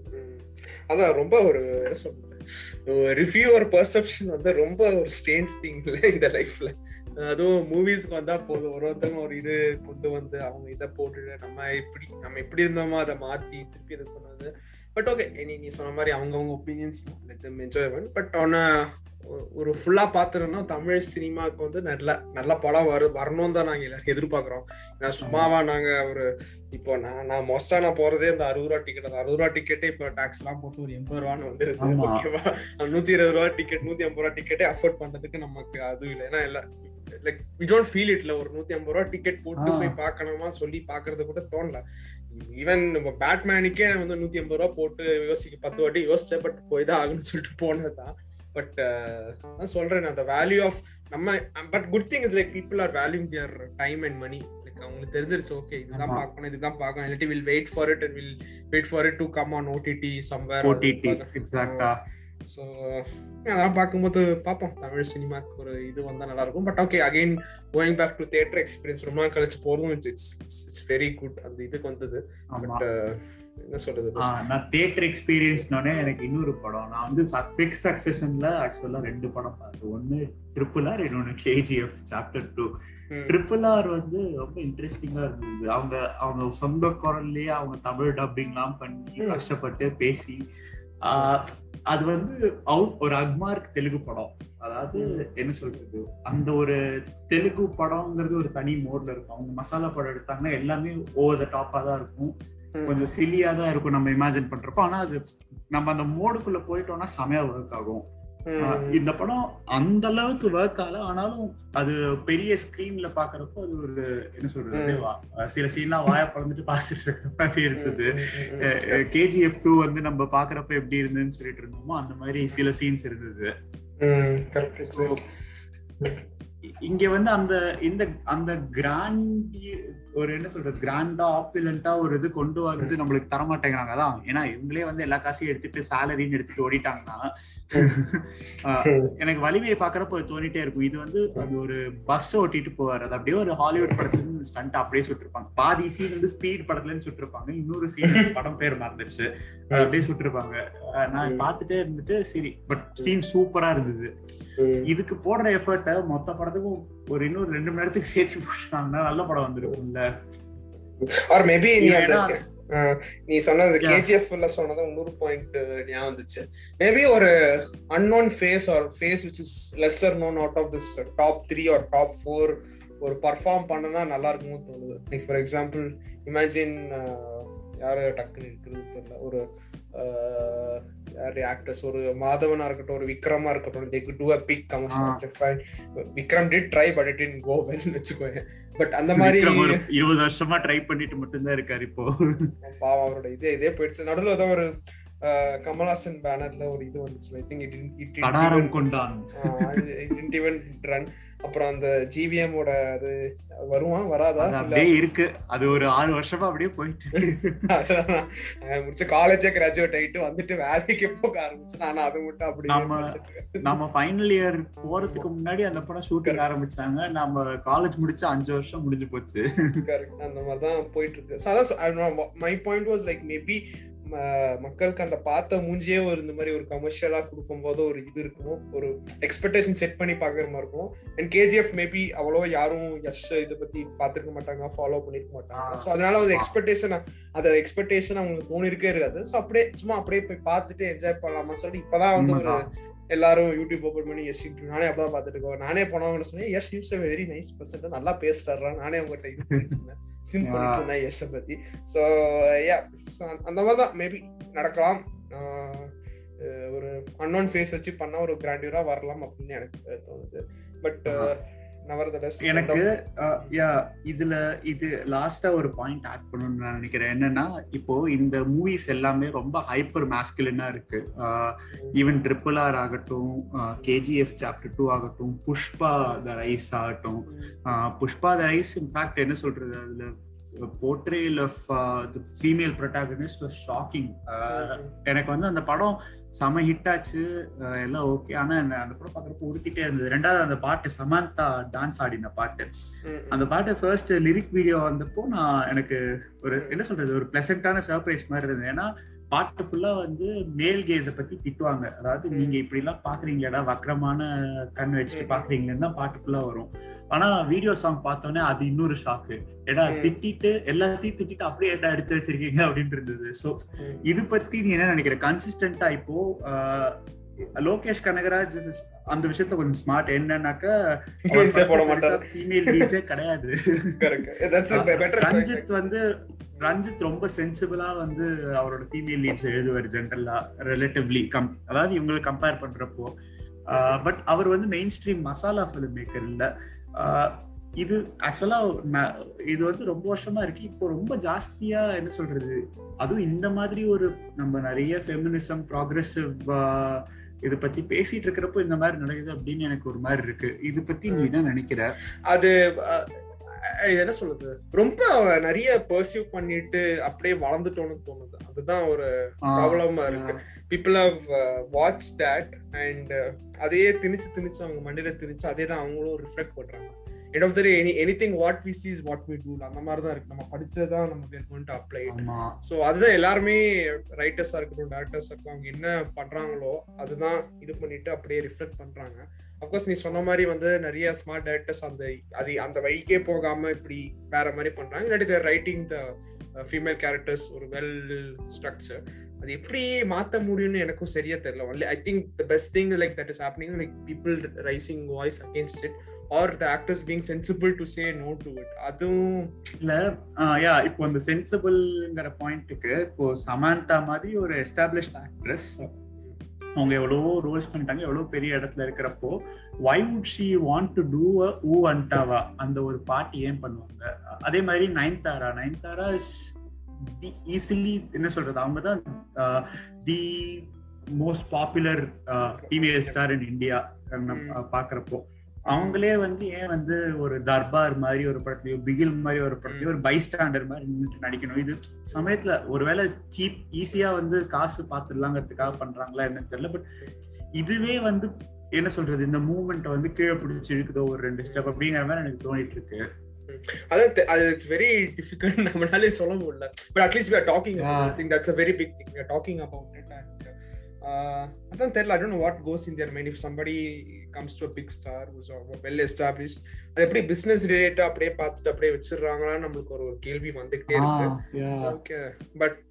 அதான் ரொம்ப ஒரு என்ன சொல்றது ரிவ்யூவர் பர்செப்ஷன் வந்து ரொம்ப ஒரு ஸ்ட்ரேஞ்ச் திங் இல்லை இந்த லைஃப்ல அதுவும் மூவிஸ்க்கு வந்தா போதும் ஒரு ஒருத்தவங்க ஒரு இது கொண்டு வந்து அவங்க இதை போட்டு நம்ம இப்படி நம்ம எப்படி இருந்தோமோ அதை மாத்தி திருப்பி இது பண்ணது பட் ஓகே நீ நீ சொன்ன மாதிரி அவங்கவுங்க ஒப்பீனியன்ஸ் லெட் என்ஜாய் பட் ஆன ஒரு ஃபுல்லா பாத்துறோம்னா தமிழ் சினிமாவுக்கு வந்து நல்ல நல்ல படம் வரு வரணும் தான் நாங்க எல்லாரும் எதிர்பார்க்கிறோம் ஏன்னா சும்மாவா நாங்க ஒரு இப்போ நான் நான் மோஸ்டா நான் போறதே இந்த அறுபது ரூபா டிக்கெட் அந்த அறுபது ரூபா டிக்கெட்டே இப்போ டாக்ஸ் எல்லாம் போட்டு ஒரு எண்பது ரூபான்னு வந்துருது ஓகேவா நூத்தி இருபது ரூபா டிக்கெட் நூத்தி ஐம்பது ரூபா டிக்கெட்டே அஃபோர்ட் பண்றதுக்கு நமக்கு அது இல்லை ஏன்னா இல்ல லைக் வி டோன்ட் ஃபீல் இட்ல ஒரு நூத்தி ஐம்பது ரூபா டிக்கெட் போட்டு போய் பாக்கணுமா சொல்லி பாக்குறது கூட தோணல ஈவன் நம்ம பேட்மேனுக்கே வந்து நூத்தி ஐம்பது ரூபா போட்டு யோசிக்க பத்து வாட்டி யோசிச்சேன் பட் போய் தான் ஆகணும்னு சொல்லிட்டு போனதுதான் பட் நான் சொல்றேன் அந்த வேல்யூ ஆஃப் நம்ம but good thing is like people are valuing their time and money like அவங்களுக்கு தெரிஞ்சிருச்சு ஓகே இதுதான் பார்க்கணும் இதுதான் பார்க்கணும் இல்லாட்டி will wait for it and will wait for it to come on OTT somewhere OTT எக்ஸாக்ட்டா so அதெல்லாம் பார்க்கும்போது பார்ப்போம் தமிழ் சினிமாக்கு ஒரு இது வந்தா நல்லா இருக்கும் but okay again going back to theatre experience ரொம்ப நாள் கழிச்சு போறதும் இட்ஸ் இட்ஸ் வெரி குட் அந்த இதுக்கு வந்தது பட் என்ன சொல்றது நான் தியேட்டர் எக்ஸ்பீரியன்ஸ்னோடனே எனக்கு இன்னொரு படம் நான் வந்து பிக் சக்சஷன்ல ஆக்சுவலா ரெண்டு படம் பார்த்தேன் ஒன்னு ட்ரிபிள் ஆர் இன்னொன்னு KGF chapter two triple R வந்து ரொம்ப இன்ட்ரெஸ்டிங்கா இருந்தது அவங்க அவங்க சொந்த குரல்லையே அவங்க தமிழ் டப்பிங்லாம் பண்ணி கஷ்டப்பட்டு பேசி அது வந்து அவுட் ஒரு அக்மார்க் தெலுங்கு படம் அதாவது என்ன சொல்றது அந்த ஒரு தெலுங்கு படம்ங்கிறது ஒரு தனி மோட்ல இருக்கும் அவங்க மசாலா படம் எடுத்தாங்கன்னா எல்லாமே ஓவர் த டாப்பா தான் இருக்கும் கொஞ்சம் சில்லியா தான் இருக்கும் நம்ம இமேஜின் பண்றப்போ ஆனா அது நம்ம அந்த மோடுக்குள்ள போயிட்டோம்னா செமையா ஒர்க் ஆகும் இந்த படம் அந்த அளவுக்கு ஒர்க் ஆகல ஆனாலும் அது பெரிய ஸ்கிரீன்ல பாக்குறப்போ அது ஒரு என்ன சொல்றது சில சீன்லாம் வாய பறந்துட்டு பாத்துட்டு இருக்கிற மாதிரி இருந்தது கேஜிஎஃப் டூ வந்து நம்ம பாக்குறப்ப எப்படி இருந்ததுன்னு சொல்லிட்டு இருந்தோமோ அந்த மாதிரி சில சீன்ஸ் இருந்தது இங்க வந்து அந்த இந்த அந்த கிராண்ட் ஒரு என்ன சொல்றது கிராண்டா ஆப்புலண்டா ஒரு இது கொண்டு வந்து நம்மளுக்கு தர மாட்டேங்கிறாங்க அதான் ஏன்னா இவங்களே வந்து எல்லா காசையும் எடுத்துட்டு சேலரின்னு எடுத்துட்டு ஓடிட்டாங்கன்னா ஆஹ், எனக்கு வலிமையை பாக்குறப்ப தோணிட்டே இருக்கும் இது வந்து அது ஒரு பஸ் ஓட்டிட்டு போவார் அது அப்படியே ஒரு ஹாலிவுட் படத்துல இருந்து ஸ்டண்ட் அப்படியே சுட்டிருப்பாங்க பாதி சீன் வந்து ஸ்பீட் படத்துல இருந்து சுட்டிருப்பாங்க இன்னொரு சீன் படம் பேர் மறந்துச்சு அது அப்படியே சுட்டிருப்பாங்க ஆஹ், நான் பார்த்துட்டே இருந்துட்டு சரி பட் சீன் சூப்பரா இருந்தது இதுக்கு போடுற எஃபர்ட்டை மொத்த படத்துக்கும் ஒரு இன்னொரு ரெண்டு மணி நேரத்துக்கு சேர்த்து போட்டாங்கன்னா நல்ல படம் வந்துருக்கும்ல ஆர் மேபி நீ அந்த ஏன்னா- அஹ், நீ சொன்னது Yeah. கேஜிஎஃப்ல சொன்னது இன்னொரு பாயிண்ட் ஞாபகம் வந்துச்சு மேபி ஒரு unknown face or face which is lesser known out of this top three or top four ஒரு பர்ஃபார்ம் பண்ணனா நல்லா இருக்கும்னு தோணுது லைக் ஃபார் எக்ஸாம்பிள் இமேஜின் யாரு டக்குன்னு இருக்கிறது தெரியல ஒரு அஹ், யாரு ஆக்டர்ஸ் ஒரு மாதவனா இருக்கட்டும் ஒரு விக்ரமா இருக்கட்டும் they could do a big commercial ஆ. okay, fine Vikram did try but it didn't go well வச்சுக்கோங்க பட் அந்த மாதிரி விக்ரம் ஒரு இருபது வருஷமா ட்ரை பண்ணிட்டு மட்டும்தான் இருக்காரு இப்போ பாவம் அவரோட இதே இதே போயிடுச்சு நடுவில் ஏதோ ஒரு அஹ், கமல்ஹாசன் பேனர்ல ஒரு இது வந்துச்சு ஐ திங்க் இட் கடாரம் கொண்டான் இட் ஈவன் ரன் அப்புறம் அந்த ஜிவிஎம் ஓட அது அது வருவான் வராதா அது இல்ல அப்படியே இருக்கு அது ஒரு ஆறு வருஷமா அப்படியே போயிட்டு இருக்கு. அதான் நான் முடிச்ச காலேஜே கிராஜுவேட் ஆயிட்டு வந்துட்டு வேலைக்கு போக ஆரம்பிச்சேன் ஆனா அது மட்டும் அப்படி நாம- நம்ம ஃபைனல் இயர் போறதுக்கு முன்னாடி அந்த படம் ஷூட்டிங் ஆரம்பிச்சாங்க நம்ம காலேஜ் முடிச்சு அஞ்சு வருஷம் முடிஞ்சு போச்சு Correct. அந்த மாதிரி தான் போயிட்டு இருக்கு So அதான் my point was like maybe மக்களுக்கு அந்த பார்த்த மூஞ்சியே ஒரு இந்த மாதிரி ஒரு கமர்ஷியலா கொடுக்கும்போது ஒரு இது இருக்கும் ஒரு எக்ஸ்பெக்டேஷன் செட் பண்ணி பாக்குற மாதிரி இருக்கும் அண்ட் கேஜிஎஃப் மேபி அவ்வளோ யாரும் யஷ் இதை பத்தி பார்த்துருக்க மாட்டாங்க ஃபாலோ பண்ணிருக்க மாட்டாங்க ஸோ அதனால ஒரு எக்ஸ்பெக்டேஷன் அந்த எக்ஸ்பெக்டேஷன் அவங்களுக்கு தோணிருக்கே இருக்காது ஸோ அப்படியே சும்மா அப்படியே போய் பார்த்துட்டு என்ஜாய் பண்ணலாமா சொல்லிட்டு இப்பதான் வந்து ஒரு உண்மைதான். எல்லாரும் யூடியூப் ஓபன் பண்ணி எஸ் நானே அப்பதான் பார்த்துட்டு இருக்கோம் நானே போனவங்க சொன்னேன் yes use very nice person நல்லா பேசுறாரா நானே உங்கள்கிட்ட இது பண்ணிட்டு இருந்தேன் சிம் பண்ணிட்டு இருந்தேன் யஷை பத்தி ஸோ யா அந்த மாதிரி தான் மேபி நடக்கலாம் ஆஹ் அஹ் ஒரு அன்னோன் ஃபேஸ் வச்சு பண்ணா ஒரு கிராண்டியூரா வரலாம் அப்படின்னு எனக்கு தோணுது பட் நவர்தலஸ் எனக்கு யா இதுல இது லாஸ்டா ஒரு பாயிண்ட் ஆட் பண்ணணும்னு நான் நினைக்கிறேன் என்னன்னா இப்போ இந்த மூவிஸ் எல்லாமே ரொம்ப ஹைப்பர் மாஸ்குலினா இருக்கு ஈவன் ட்ரிபிள் ஆர் ஆகட்டும் கேஜிஎஃப் சாப்டர் டூ ஆகட்டும் புஷ்பா த ரைஸ் ஆகட்டும் புஷ்பா த ரைஸ் இன்ஃபேக்ட் என்ன சொல்றது அதுல portrayal of female protagonist shocking எனக்கு வந்து அந்த படம் செம ஹிட் ஆச்சு அஹ் எல்லாம் ஓகே ஆனா என்ன அந்த படம் பாக்குறப்ப உறுத்திட்டே இருந்தது ரெண்டாவது அந்த பாட்டு சமந்தா டான்ஸ் ஆடின பாட்டு அந்த பாட்டு ஃபர்ஸ்ட் லிரிக் வீடியோ வந்தப்போ நான் எனக்கு ஒரு என்ன சொல்றது ஒரு பிளசண்டான சர்ப்ரைஸ் மாதிரி இருந்தது ஏன்னா பாட்டு ஃபுல்லா வந்து மேல் கேஸ பத்தி திட்டுவாங்க அதாவது நீங்க இப்படி எல்லாம் பாக்குறீங்களா வக்கரமான கண் வச்சுட்டு பாக்குறீங்களா பாட்டு ஃபுல்லா வரும் ஆனா வீடியோ சாங் பார்த்தோன்னே அது இன்னொரு ஷாக்கு ஏன்னா ம். திட்டிட்டு எல்லாத்தையும் திட்டிட்டு அப்படியே என்ன எடுத்து வச்சிருக்கீங்க அப்படின்னு இருந்தது சோ இது பத்தி நீ என்ன நினைக்கிற கன்சிஸ்டன்டா இப்போ ஆஹ், லோகேஷ் கனகராஜ் is- அந்த விஷயத்துல கொஞ்சம் ஸ்மார்ட் என்னன்னாக்கா Influence ஏ போட மாட்டாரு. ஃபீமேல் டீச்சே கிடையாது ரஞ்சித் வந்து ரஞ்சித் ரொம்ப சென்சிபிளா வந்து அவரோட ஃபீமேல் லீட்ஸ் எழுதுவார் ஜென்ரலா ரிலேட்டிவ்லி கம் அதாவது இவங்களை கம்பேர் பண்றப்போ பட் அவர் வந்து main stream masala film maker இல்ல ஆஹ், இது ஆக்சுவலா இது வந்து ரொம்ப வருஷமா இருக்கு இப்போ ரொம்ப ஜாஸ்தியா என்ன சொல்றது அதுவும் இந்த மாதிரி ஒரு நம்ம நிறைய ஃபெமினிசம் ப்ராக்ரெசிவ் இத பத்தி பேசிட்டு இருக்கிறப்போ இந்த மாதிரி நடக்குது அப்படின்னு எனக்கு ஒரு மாதிரி இருக்கு இது பத்தி நீ என்ன நினைக்கிற அது அஹ், அஹ், இது என்ன சொல்றது ரொம்ப நிறைய பர்சியூ பண்ணிட்டு அப்படியே வளர்ந்துட்டோம்னு தோணுது அதுதான் ஒரு ப்ராப்ளமா இருக்கு people have watch that and அதையே திணிச்சு திணிச்சு அவங்க மண்டியில திணிச்சு அதே தான் அவங்களும் ரிஃப்ளெக்ட் பண்றாங்க end of the any anything what we see is what we do அந்த மாதிரி தான் இருக்கு நம்ம படிச்சதான் நமக்கு going to apply it. ஆமா ஸோ அதுதான் எல்லாருமே ரைட்டர்ஸா இருக்கட்டும் டேரக்டர்ஸா இருக்கட்டும் அவங்க என்ன பண்றாங்களோ அதுதான் இது பண்ணிட்டு அப்படியே ரிஃப்ளெக்ட் பண்றாங்க அஃப்கோர்ஸ் நீ சொன்ன மாதிரி வந்து நிறைய ஸ்மார்ட் டேரக்டர்ஸ் அந்த அது அந்த வழிக்கே போகாம இப்படி வேற மாதிரி பண்றாங்க இல்லாட்டி ரைட்டிங் த ஃபீமேல் கேரக்டர்ஸ் ஒரு வெல் ஸ்ட்ரக்சர் அது எப்படி மாத்த முடியும்னு எனக்கும் சரியா தெரியல only I think the best thing like that is happening like people raising voice against it or the actors being sensible to say no to it அதுவும் இல்ல யா இப்போ இந்த சென்சிபிள்ங்கிற பாயிண்ட்டுக்கு இப்போ சமாந்தா மாதிரி ஒரு எஸ்டாப்ளிஷ்ட் ஆக்ட்ரஸ் அவங்க எவ்வளவோ ரோல்ஸ் பண்ணிட்டாங்க எவ்வளவு பெரிய இடத்துல இருக்கிறப்போ why would she want to do a Oo Antava அந்த ஒரு பாட்டு ஏன் பண்ணுவாங்க அதே மாதிரி Nayanthara Nayanthara is the easily என்ன சொல்றது அவங்க தான் the most popular female star in India பாக்குறப்போ அவங்களே வந்து ஏன் வந்து ஒரு தர்பார் மாதிரி ஒரு படத்துலயோ பிகில் மாதிரி ஒரு படத்துலயோ ஒரு பை ஸ்டாண்டர் மாதிரி நின்னுட்டு நடிக்கணும் இது சமயத்துல ஒருவேளை சீப் ஈஸியா வந்து காசு பார்த்துடலாங்கிறதுக்காக பண்றாங்களா என்னன்னு தெரியல பட் இதுவே வந்து என்ன சொல்றது இந்த மூவ்மெண்ட் வந்து கீழே பிடிச்சி இழுக்குதோ ஒரு ரெண்டு ஸ்டெப் அப்படிங்கிற மாதிரி எனக்கு தோணிட்டு இருக்கு அதான் தெ- அது இட்ஸ் வெரி டிஃபிகல்ட் நம்மளாலே சொல்ல முடியல but at least we are talking Yeah. I think that's a very big thing we are talking about it and அதான் தெரியல I don't know what goes in their mind if somebody comes to big star well established அது எப்படி business related அப்படியே பார்த்துட்டு அப்படியே வச்சிடுறாங்களான்னு நம்மளுக்கு ஒரு ஒரு கேள்வி வந்துகிட்டே இருக்கு okay but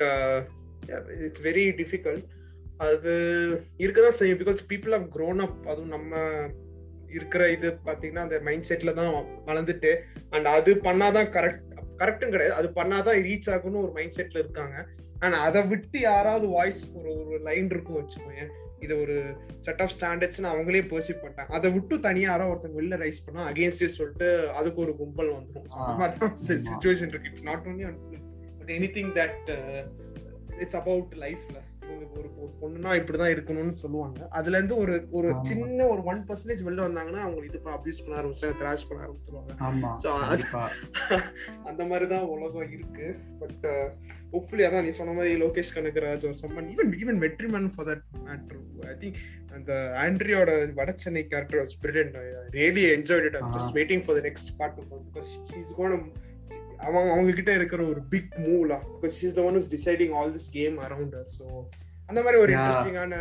it's very difficult அது இருக்கதான் செய்யும் because people of grown up அதுவும் நம்ம இருக்கிற இது பாத்தீங்கன்னா அந்த மைண்ட் செட்ல தான் வளர்ந்துட்டு அண்ட் அது பண்ணாதான் கரெக்ட் கரெக்டும் கிடையாது அது பண்ணாதான் ரீச் ஆகும்னு ஒரு மைண்ட் செட்ல இருக்காங்க அண்ட் அதை விட்டு யாராவது வாய்ஸ் ஒரு ஒரு லைன் இருக்கும் வச்சுக்கோங்க இது ஒரு செட் ஆஃப் ஸ்டாண்டர்ட்ஸ்னு அவங்களே பெர்சீவ் பண்ணிட்டாங்க அதை விட்டு தனியா யாரோ ஒருத்தங்க வெளில ரைஸ் பண்ணா அகேன்ஸ்ட் சொல்லிட்டு அதுக்கு ஒரு கும்பல் வந்துடும் அந்த மாதிரி தான் ஆமா. சுச்சுவேஷன் இருக்கு it's not only on but anything that it's about லைஃப்ல இவங்க ஒரு ஒரு பொண்ணுனா இப்படிதான் இருக்கணும்னு சொல்லுவாங்க அதுல இருந்து ஒரு ஒரு ஆமா. சின்ன ஒரு ஒன் பர்சன்டேஜ் வெளில வந்தாங்கன்னா அவங்க இது அபியூஸ் பண்ண ஆரம்பிச்சாங்க திராஷ் பண்ண ஆரம்பிச்சிருவாங்க ஆமா So, அது- கண்டிப்பா. அந்த மாதிரி தான் உலகம் இருக்கு பட் ஹோப்ஃபுல்லி அதான் நீ சொன்ன மாதிரி லோகேஷ் கனகராஜ் ஒரு சம்மன் ஈவன் ஈவன் வெற்றிமன் for that matter I think அந்த ஆண்ட்ரியோட Vada Chennai character was brilliant I really enjoyed it I'm just waiting for the next part because she's gonna அவங்க அவங்க கிட்ட இருக்கிற ஒரு பிக் மூவ்லா because she's the one is deciding all this game around her so அந்த மாதிரி ஒரு Yeah. இன்ட்ரெஸ்டிங்கான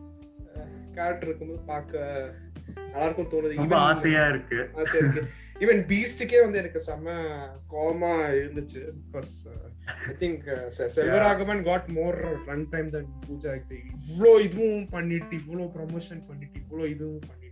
கேரக்டர் இருக்கும்போது பார்க்க நல்லா இருக்கும் தோணுது ரொம்ப Even- ஆசையா இருக்கு ஆசை இருக்கு ஈவன் பீஸ்டுக்கே வந்து எனக்கு செம்ம கோவமா இருந்துச்சு because I think Selvaraghavan got more run time than Pooja Hegde இவ்வளோ இதுவும் பண்ணிட்டு இவ்வளோ ப்ரமோஷன் பண்ணிட்டு இவ்வளோ இதுவும் பண்ணிட்டு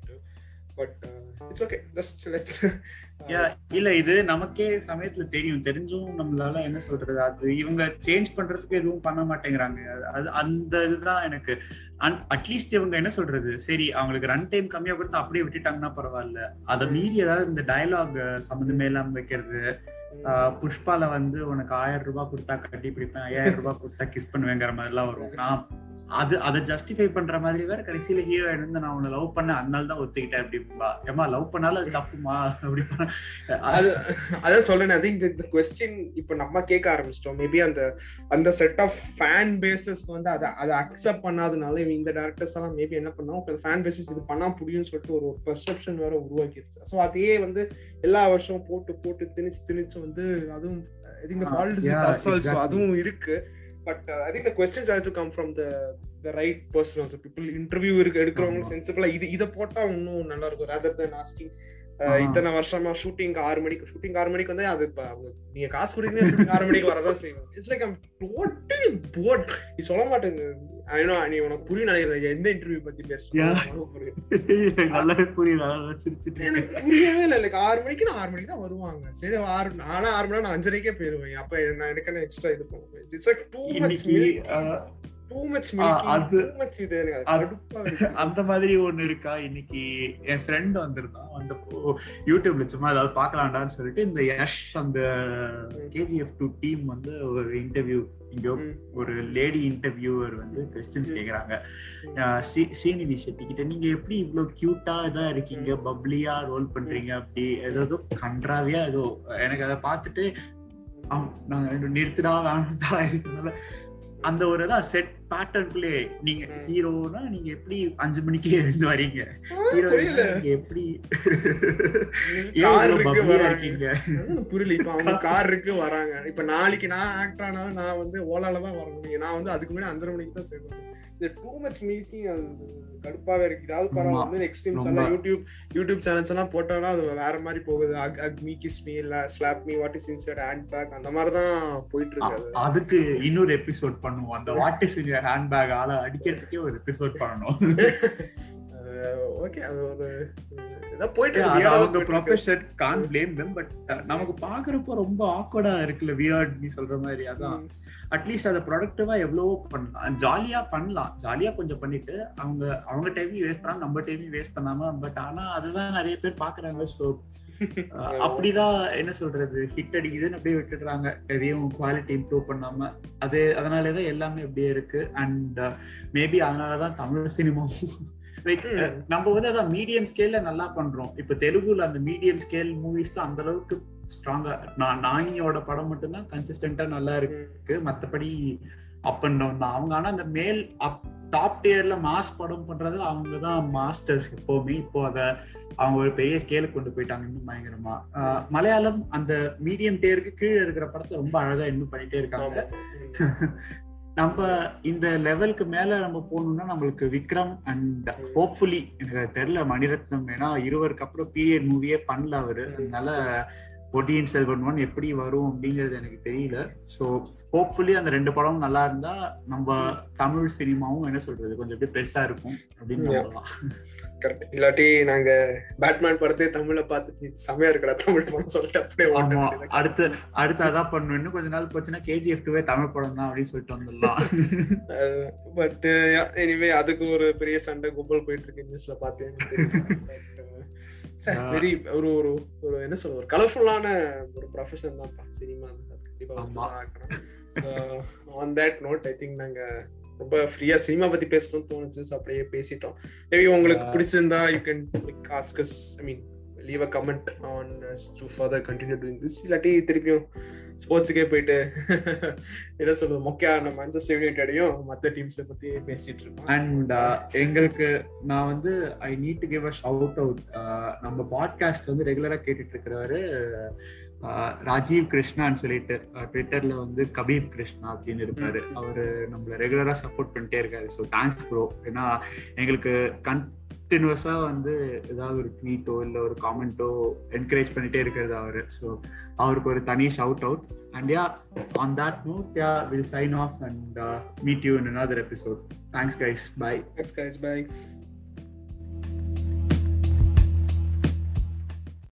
but it's okay just let's Yeah, இல்ல இது நமக்கே சமயத்துல தெரியும் தெரிஞ்சும் நம்மளால என்ன சொல்றது அது இவங்க சேஞ்ச் பண்றதுக்கு எதுவும் பண்ண மாட்டேங்கிறாங்க அது- அது அந்த இதுதான் எனக்கு அட்லீஸ்ட் இவங்க என்ன சொல்றது சரி அவங்களுக்கு ரன் டைம் கம்மியா கொடுத்து அப்படியே விட்டுட்டாங்கன்னா பரவாயில்ல அதை மீறி ஏதாவது இந்த டயலாக் சம்மந்தமே இல்லாம வைக்கிறது ஆஹ் புஷ்பால வந்து உனக்கு ஆயிரம் ரூபாய் கொடுத்தா கட்டி பிடிப்பேன் ஐயாயிரம் ரூபாய் கொடுத்தா கிஸ் பண்ணுவேங்கிற மாதிரி எல்லாம் வரும் நான் அது அதை ஜஸ்டிஃபை பண்ற மாதிரி வேற கடைசியில ஹீரோ இருந்து நான் உன்னை லவ் பண்ண அதனால தான் ஒத்துக்கிட்டேன் அப்படிம்பா ஏமா லவ் பண்ணாலும் அது தப்புமா அப்படி அது அதான் சொல்றேன் ஐ திங்க் இந்த கொஸ்டின் இப்போ நம்ம கேட்க ஆரம்பிச்சிட்டோம் மேபி அந்த அந்த செட் ஆஃப் ஃபேன் பேசஸ்க்கு வந்து அதை அதை அக்செப்ட் பண்ணாதனால இவங்க இந்த டேரக்டர்ஸ் எல்லாம் மேபி என்ன பண்ணோம் ஃபேன் பேசஸ் இது பண்ணா புரியும்னு சொல்லிட்டு ஒரு பெர்செப்ஷன் வேற உருவாக்கிடுச்சு ஸோ அதையே வந்து எல்லா வருஷமும் போட்டு போட்டு திணிச்சு திணிச்சு வந்து அதுவும் I think Ah, fault is yeah, with us also exactly. அதுவும் இருக்கு but I think the questions have to come from the the right person also people interview இருக்கு எடுக்கிறவங்க ஆமா. சென்சிபிளா இது இதை போட்டா இன்னும் நல்லா இருக்கும் ரேதர் தென் ஆஸ்கிங் ஆ. இத்தனை வருஷமா ஷூட்டிங் ஆறு மணிக்கு ஷூட்டிங் ஆறு மணிக்கு வந்து அது இப்ப அவங்க நீங்க காசு கொடுத்தீங்கன்னா ஷூட்டிங் ஆறு மணிக்கு வரதான் செய்வோம் it's like I'm totally bored நீ சொல்ல மாட்டேங்க ஐநோ நீ உனக்கு புரியும் நினைக்கிறேன் எந்த இன்டர்வியூ பத்தி Yeah. பேசுறேன் நல்லாவே புரியல நல்லா சிரிச்சிட்டு எனக்கு புரியவே இல்லை லைக் ஆறு மணிக்கு நான் ஆறு மணிக்கு தான் வருவாங்க சரி ஆறு நானா ஆறு மணி நேரம் நான் அஞ்சரைக்கே போயிருவேன் அப்ப நான் எனக்கு என்ன எக்ஸ்ட்ரா இது பண்ணுவேன் இட்ஸ் லைக் டூ மச் இன்னைக்கு ah, too much ah, milky அது- டூ மச் இது எனக்கு அது அது- கடுப்பா இருக்கு. அந்த மாதிரி ஒண்ணு இருக்கா இன்னைக்கு என் ஃப்ரெண்ட் வந்திருந்தான் வந்தப்போ யூடியூப்ல சும்மா ஏதாவது பார்க்கலாம்டான்னு சொல்லிட்டு இந்த யஷ் அந்த கேஜிஎஃப் டூ டீம் வந்து ஒரு இன்டர்வியூ இங்கோ ம். ஒரு லேடி இன்டர்வியூவர் வந்து கொஸ்டின்ஸ் கேக்குறாங்க ஆஹ் ஸ்ரீ ஸ்ரீநிதி ஷெட்டி கிட்ட நீங்க எப்படி இவ்வளவு கியூட்டா இதா இருக்கீங்க பப்ளியா ரோல் பண்றீங்க அப்படி ஏதோ கன்றாவியா ஏதோ எனக்கு அதை பார்த்துட்டு ஆம், நான் ரெண்டு நிறுத்திடா வேணாம்டா இருக்கனால அந்த ஒரு தான் செட் பேட்டர்னுக்குள்ளே நீங்க ம். ஹீரோனா நீங்க எப்படி அஞ்சு மணிக்கு எழுந்து வரீங்க ஆ, ஹீரோ புரியல நீங்க எப்படி ஏன் கார் இவ்வளவு இருக்கு பப்ளியா வராங்க இருக்கீங்க அதான் புரியல இப்ப அவங்க கார் இருக்கு வராங்க இப்ப நாளைக்கு நான் ஆக்டர் ஆனாலும் நான் வந்து ஓலால தான் வர முடியும் நான் வந்து அதுக்கு முன்னாடி அஞ்சரை மணிக்கு தான் சேர்ந்தேன் இந்த டூ மச் மீட்டிங் அது கடுப்பாவே இருக்கு இதாவது பரவாயில்ல ஆமா. வந்து நெக்ஸ்ட் டைம் ரொம்ப. எல்லாம் யூடியூப் யூடியூப் சேனல்ஸ் எல்லாம் போட்டோம்னா அது வேற மாதிரி போகுது hug hug me kiss me இல்ல slap me what is inside handbag அந்த மாதிரி தான் போயிட்டு இருக்கு அது அ- அதுக்கு இன்னொரு எபிசோட் பண்ணுவோம் அந்த what is in handbag ஆள அடிக்கிறதுக்கே ஒரு எபிசோட் பண்ணணும் ஓகே அது ஒரு இதான் போயிட்டு அது இருக்கு அவங்க ஏடாவது போயிட்டு இருக்கு. Profession can't blame them but நமக்கு பாக்குறப்போ ரொம்ப ஆக்வர்டா இருக்குல்ல வியர்ட் நீ சொல்ற மாதிரி அதான் ம். அட்லீஸ்ட் அதை ப்ரொடக்டிவா எவ்வளவோ பண்ணலாம் ஜாலியா பண்ணலாம் ஜாலியா கொஞ்சம் பண்ணிட்டு அவங்க அவங்க டைமையும் வேஸ்ட் பண்ணாம நம்ம டைமையும் வேஸ்ட் பண்ணாம பட் ஆனா அதுதான் நிறைய பேர் பாக்குறாங்க ஸோ அப்படிதான் என்ன சொல்றது ஹிட் அடிக்குதுன்னு அப்படியே விட்டுடுறாங்க எதையும் குவாலிட்டி இம்ப்ரூவ் பண்ணாம அது அதனாலதான் எல்லாமே அப்படியே இருக்கு அண்ட் மேபி அதனாலதான் தமிழ் சினிமாவும் லைக் நம்ம வந்து அதான் மீடியம் ஸ்கேல்ல நல்லா பண்றோம் இப்ப தெலுங்குல அந்த மீடியம் ஸ்கேல் மூவிஸ் அந்த அளவுக்கு ஸ்ட்ராங்கா நானியோட படம் மட்டும்தான் கன்சிஸ்டன்டா நல்லா இருக்கு மத்தபடி அப் அண்ட் டவுன் தான் அவங்க ஆனா அந்த மேல் அப் டாப் டியர்ல மாஸ் படம் பண்றதுல அவங்க தான் மாஸ்டர்ஸ் எப்பவுமே இப்போ அத அவங்க ஒரு பெரிய ஸ்கேலுக்கு கொண்டு போயிட்டாங்க இன்னும் பயங்கரமா மலையாளம் அந்த மீடியம் டியருக்கு கீழே இருக்கிற படத்தை ரொம்ப அழகா இன்னும் பண்ணிட்டே இருக்காங்க நம்ம இந்த லெவலுக்கு மேல நம்ம போகணும்னா நம்மளுக்கு விக்ரம் அண்ட் ஹோப்ஃபுல்லி எனக்கு தெரியல மணிரத்னம் ஏன்னா இருவருக்கு அப்புறம் பீரியட் மூவியே பண்ணல அவரு அதனால பொட்டியின் செல்வன் ஒன் எப்படி வரும் அப்படிங்கிறது எனக்கு தெரியல ஸோ ஹோப்ஃபுல்லி அந்த ரெண்டு படமும் நல்லா இருந்தா நம்ம தமிழ் சினிமாவும் என்ன சொல்றது கொஞ்சம் அப்படியே பெருசா இருக்கும் அப்படின்னு சொல்லலாம் கரெக்ட் இல்லாட்டி நாங்க பேட்மேன் படத்தை தமிழ்ல பார்த்துட்டு செமையா இருக்கடா தமிழ் படம் சொல்லிட்டு அப்படியே அடுத்து அடுத்து அதான் பண்ணணும் இன்னும் கொஞ்ச நாள் போச்சுன்னா கேஜிஎஃப் டூவே தமிழ் படம் தான் அப்படின்னு சொல்லிட்டு வந்துடலாம் பட் எனிவே அதுக்கு ஒரு பெரிய சண்டை கும்பல் போயிட்டு இருக்கு நியூஸ்ல பார்த்தேன் வெரி ஒரு ஒரு ஒரு என்ன சொல்ற ஒரு கலர்ஃபுல்லான ஒரு ப்ரொஃபஷன் தான்ப்பா சினிமா கண்டிப்பா on that note I think நாங்க ரொம்ப ஃப்ரீயா சினிமா பத்தி பேசணும்னு தோணுச்சு அப்படியே பேசிட்டோம் மேபி உங்களுக்கு பிடிச்சிருந்தா you can ask us I mean leave a comment on to further continue doing this இல்லாட்டி திருப்பியும் ஸ்போர்ட்ஸுக்கே போயிட்டு என்ன சொல்றது மொக்கையா நம்ம மான்செஸ்டர் யுனைடெடையும் மத்த டீம்ஸை பத்தி பேசிட்டு இருக்கோம் அண்ட் எங்களுக்கு நான் வந்து I need to give a shout out நம்ம பாட்காஸ்ட் வந்து ரெகுலரா கேட்டுட்டு இருக்கிறவரு ராஜீவ் கிருஷ்ணான்னு சொல்லிட்டு ட்விட்டர்ல வந்து கபீப் கிருஷ்ணா அப்படின்னு இருப்பாரு அவரு நம்மள ரெகுலரா சப்போர்ட் பண்ணிட்டே இருக்காரு ஸோ தேங்க்ஸ் ப்ரோ ஏன்னா எங்களுக்கு கன் கண்டினியூஸா வந்து ஏதாவது ஒரு ட்வீட்டோ இல்ல ஒரு காமெண்டோ என்கரேஜ் பண்ணிட்டே இருக்கிறது அவரு ஸோ அவருக்கு ஒரு தனி shout out and yeah on that note yeah will sign off and meet you in another episode thanks guys bye thanks guys by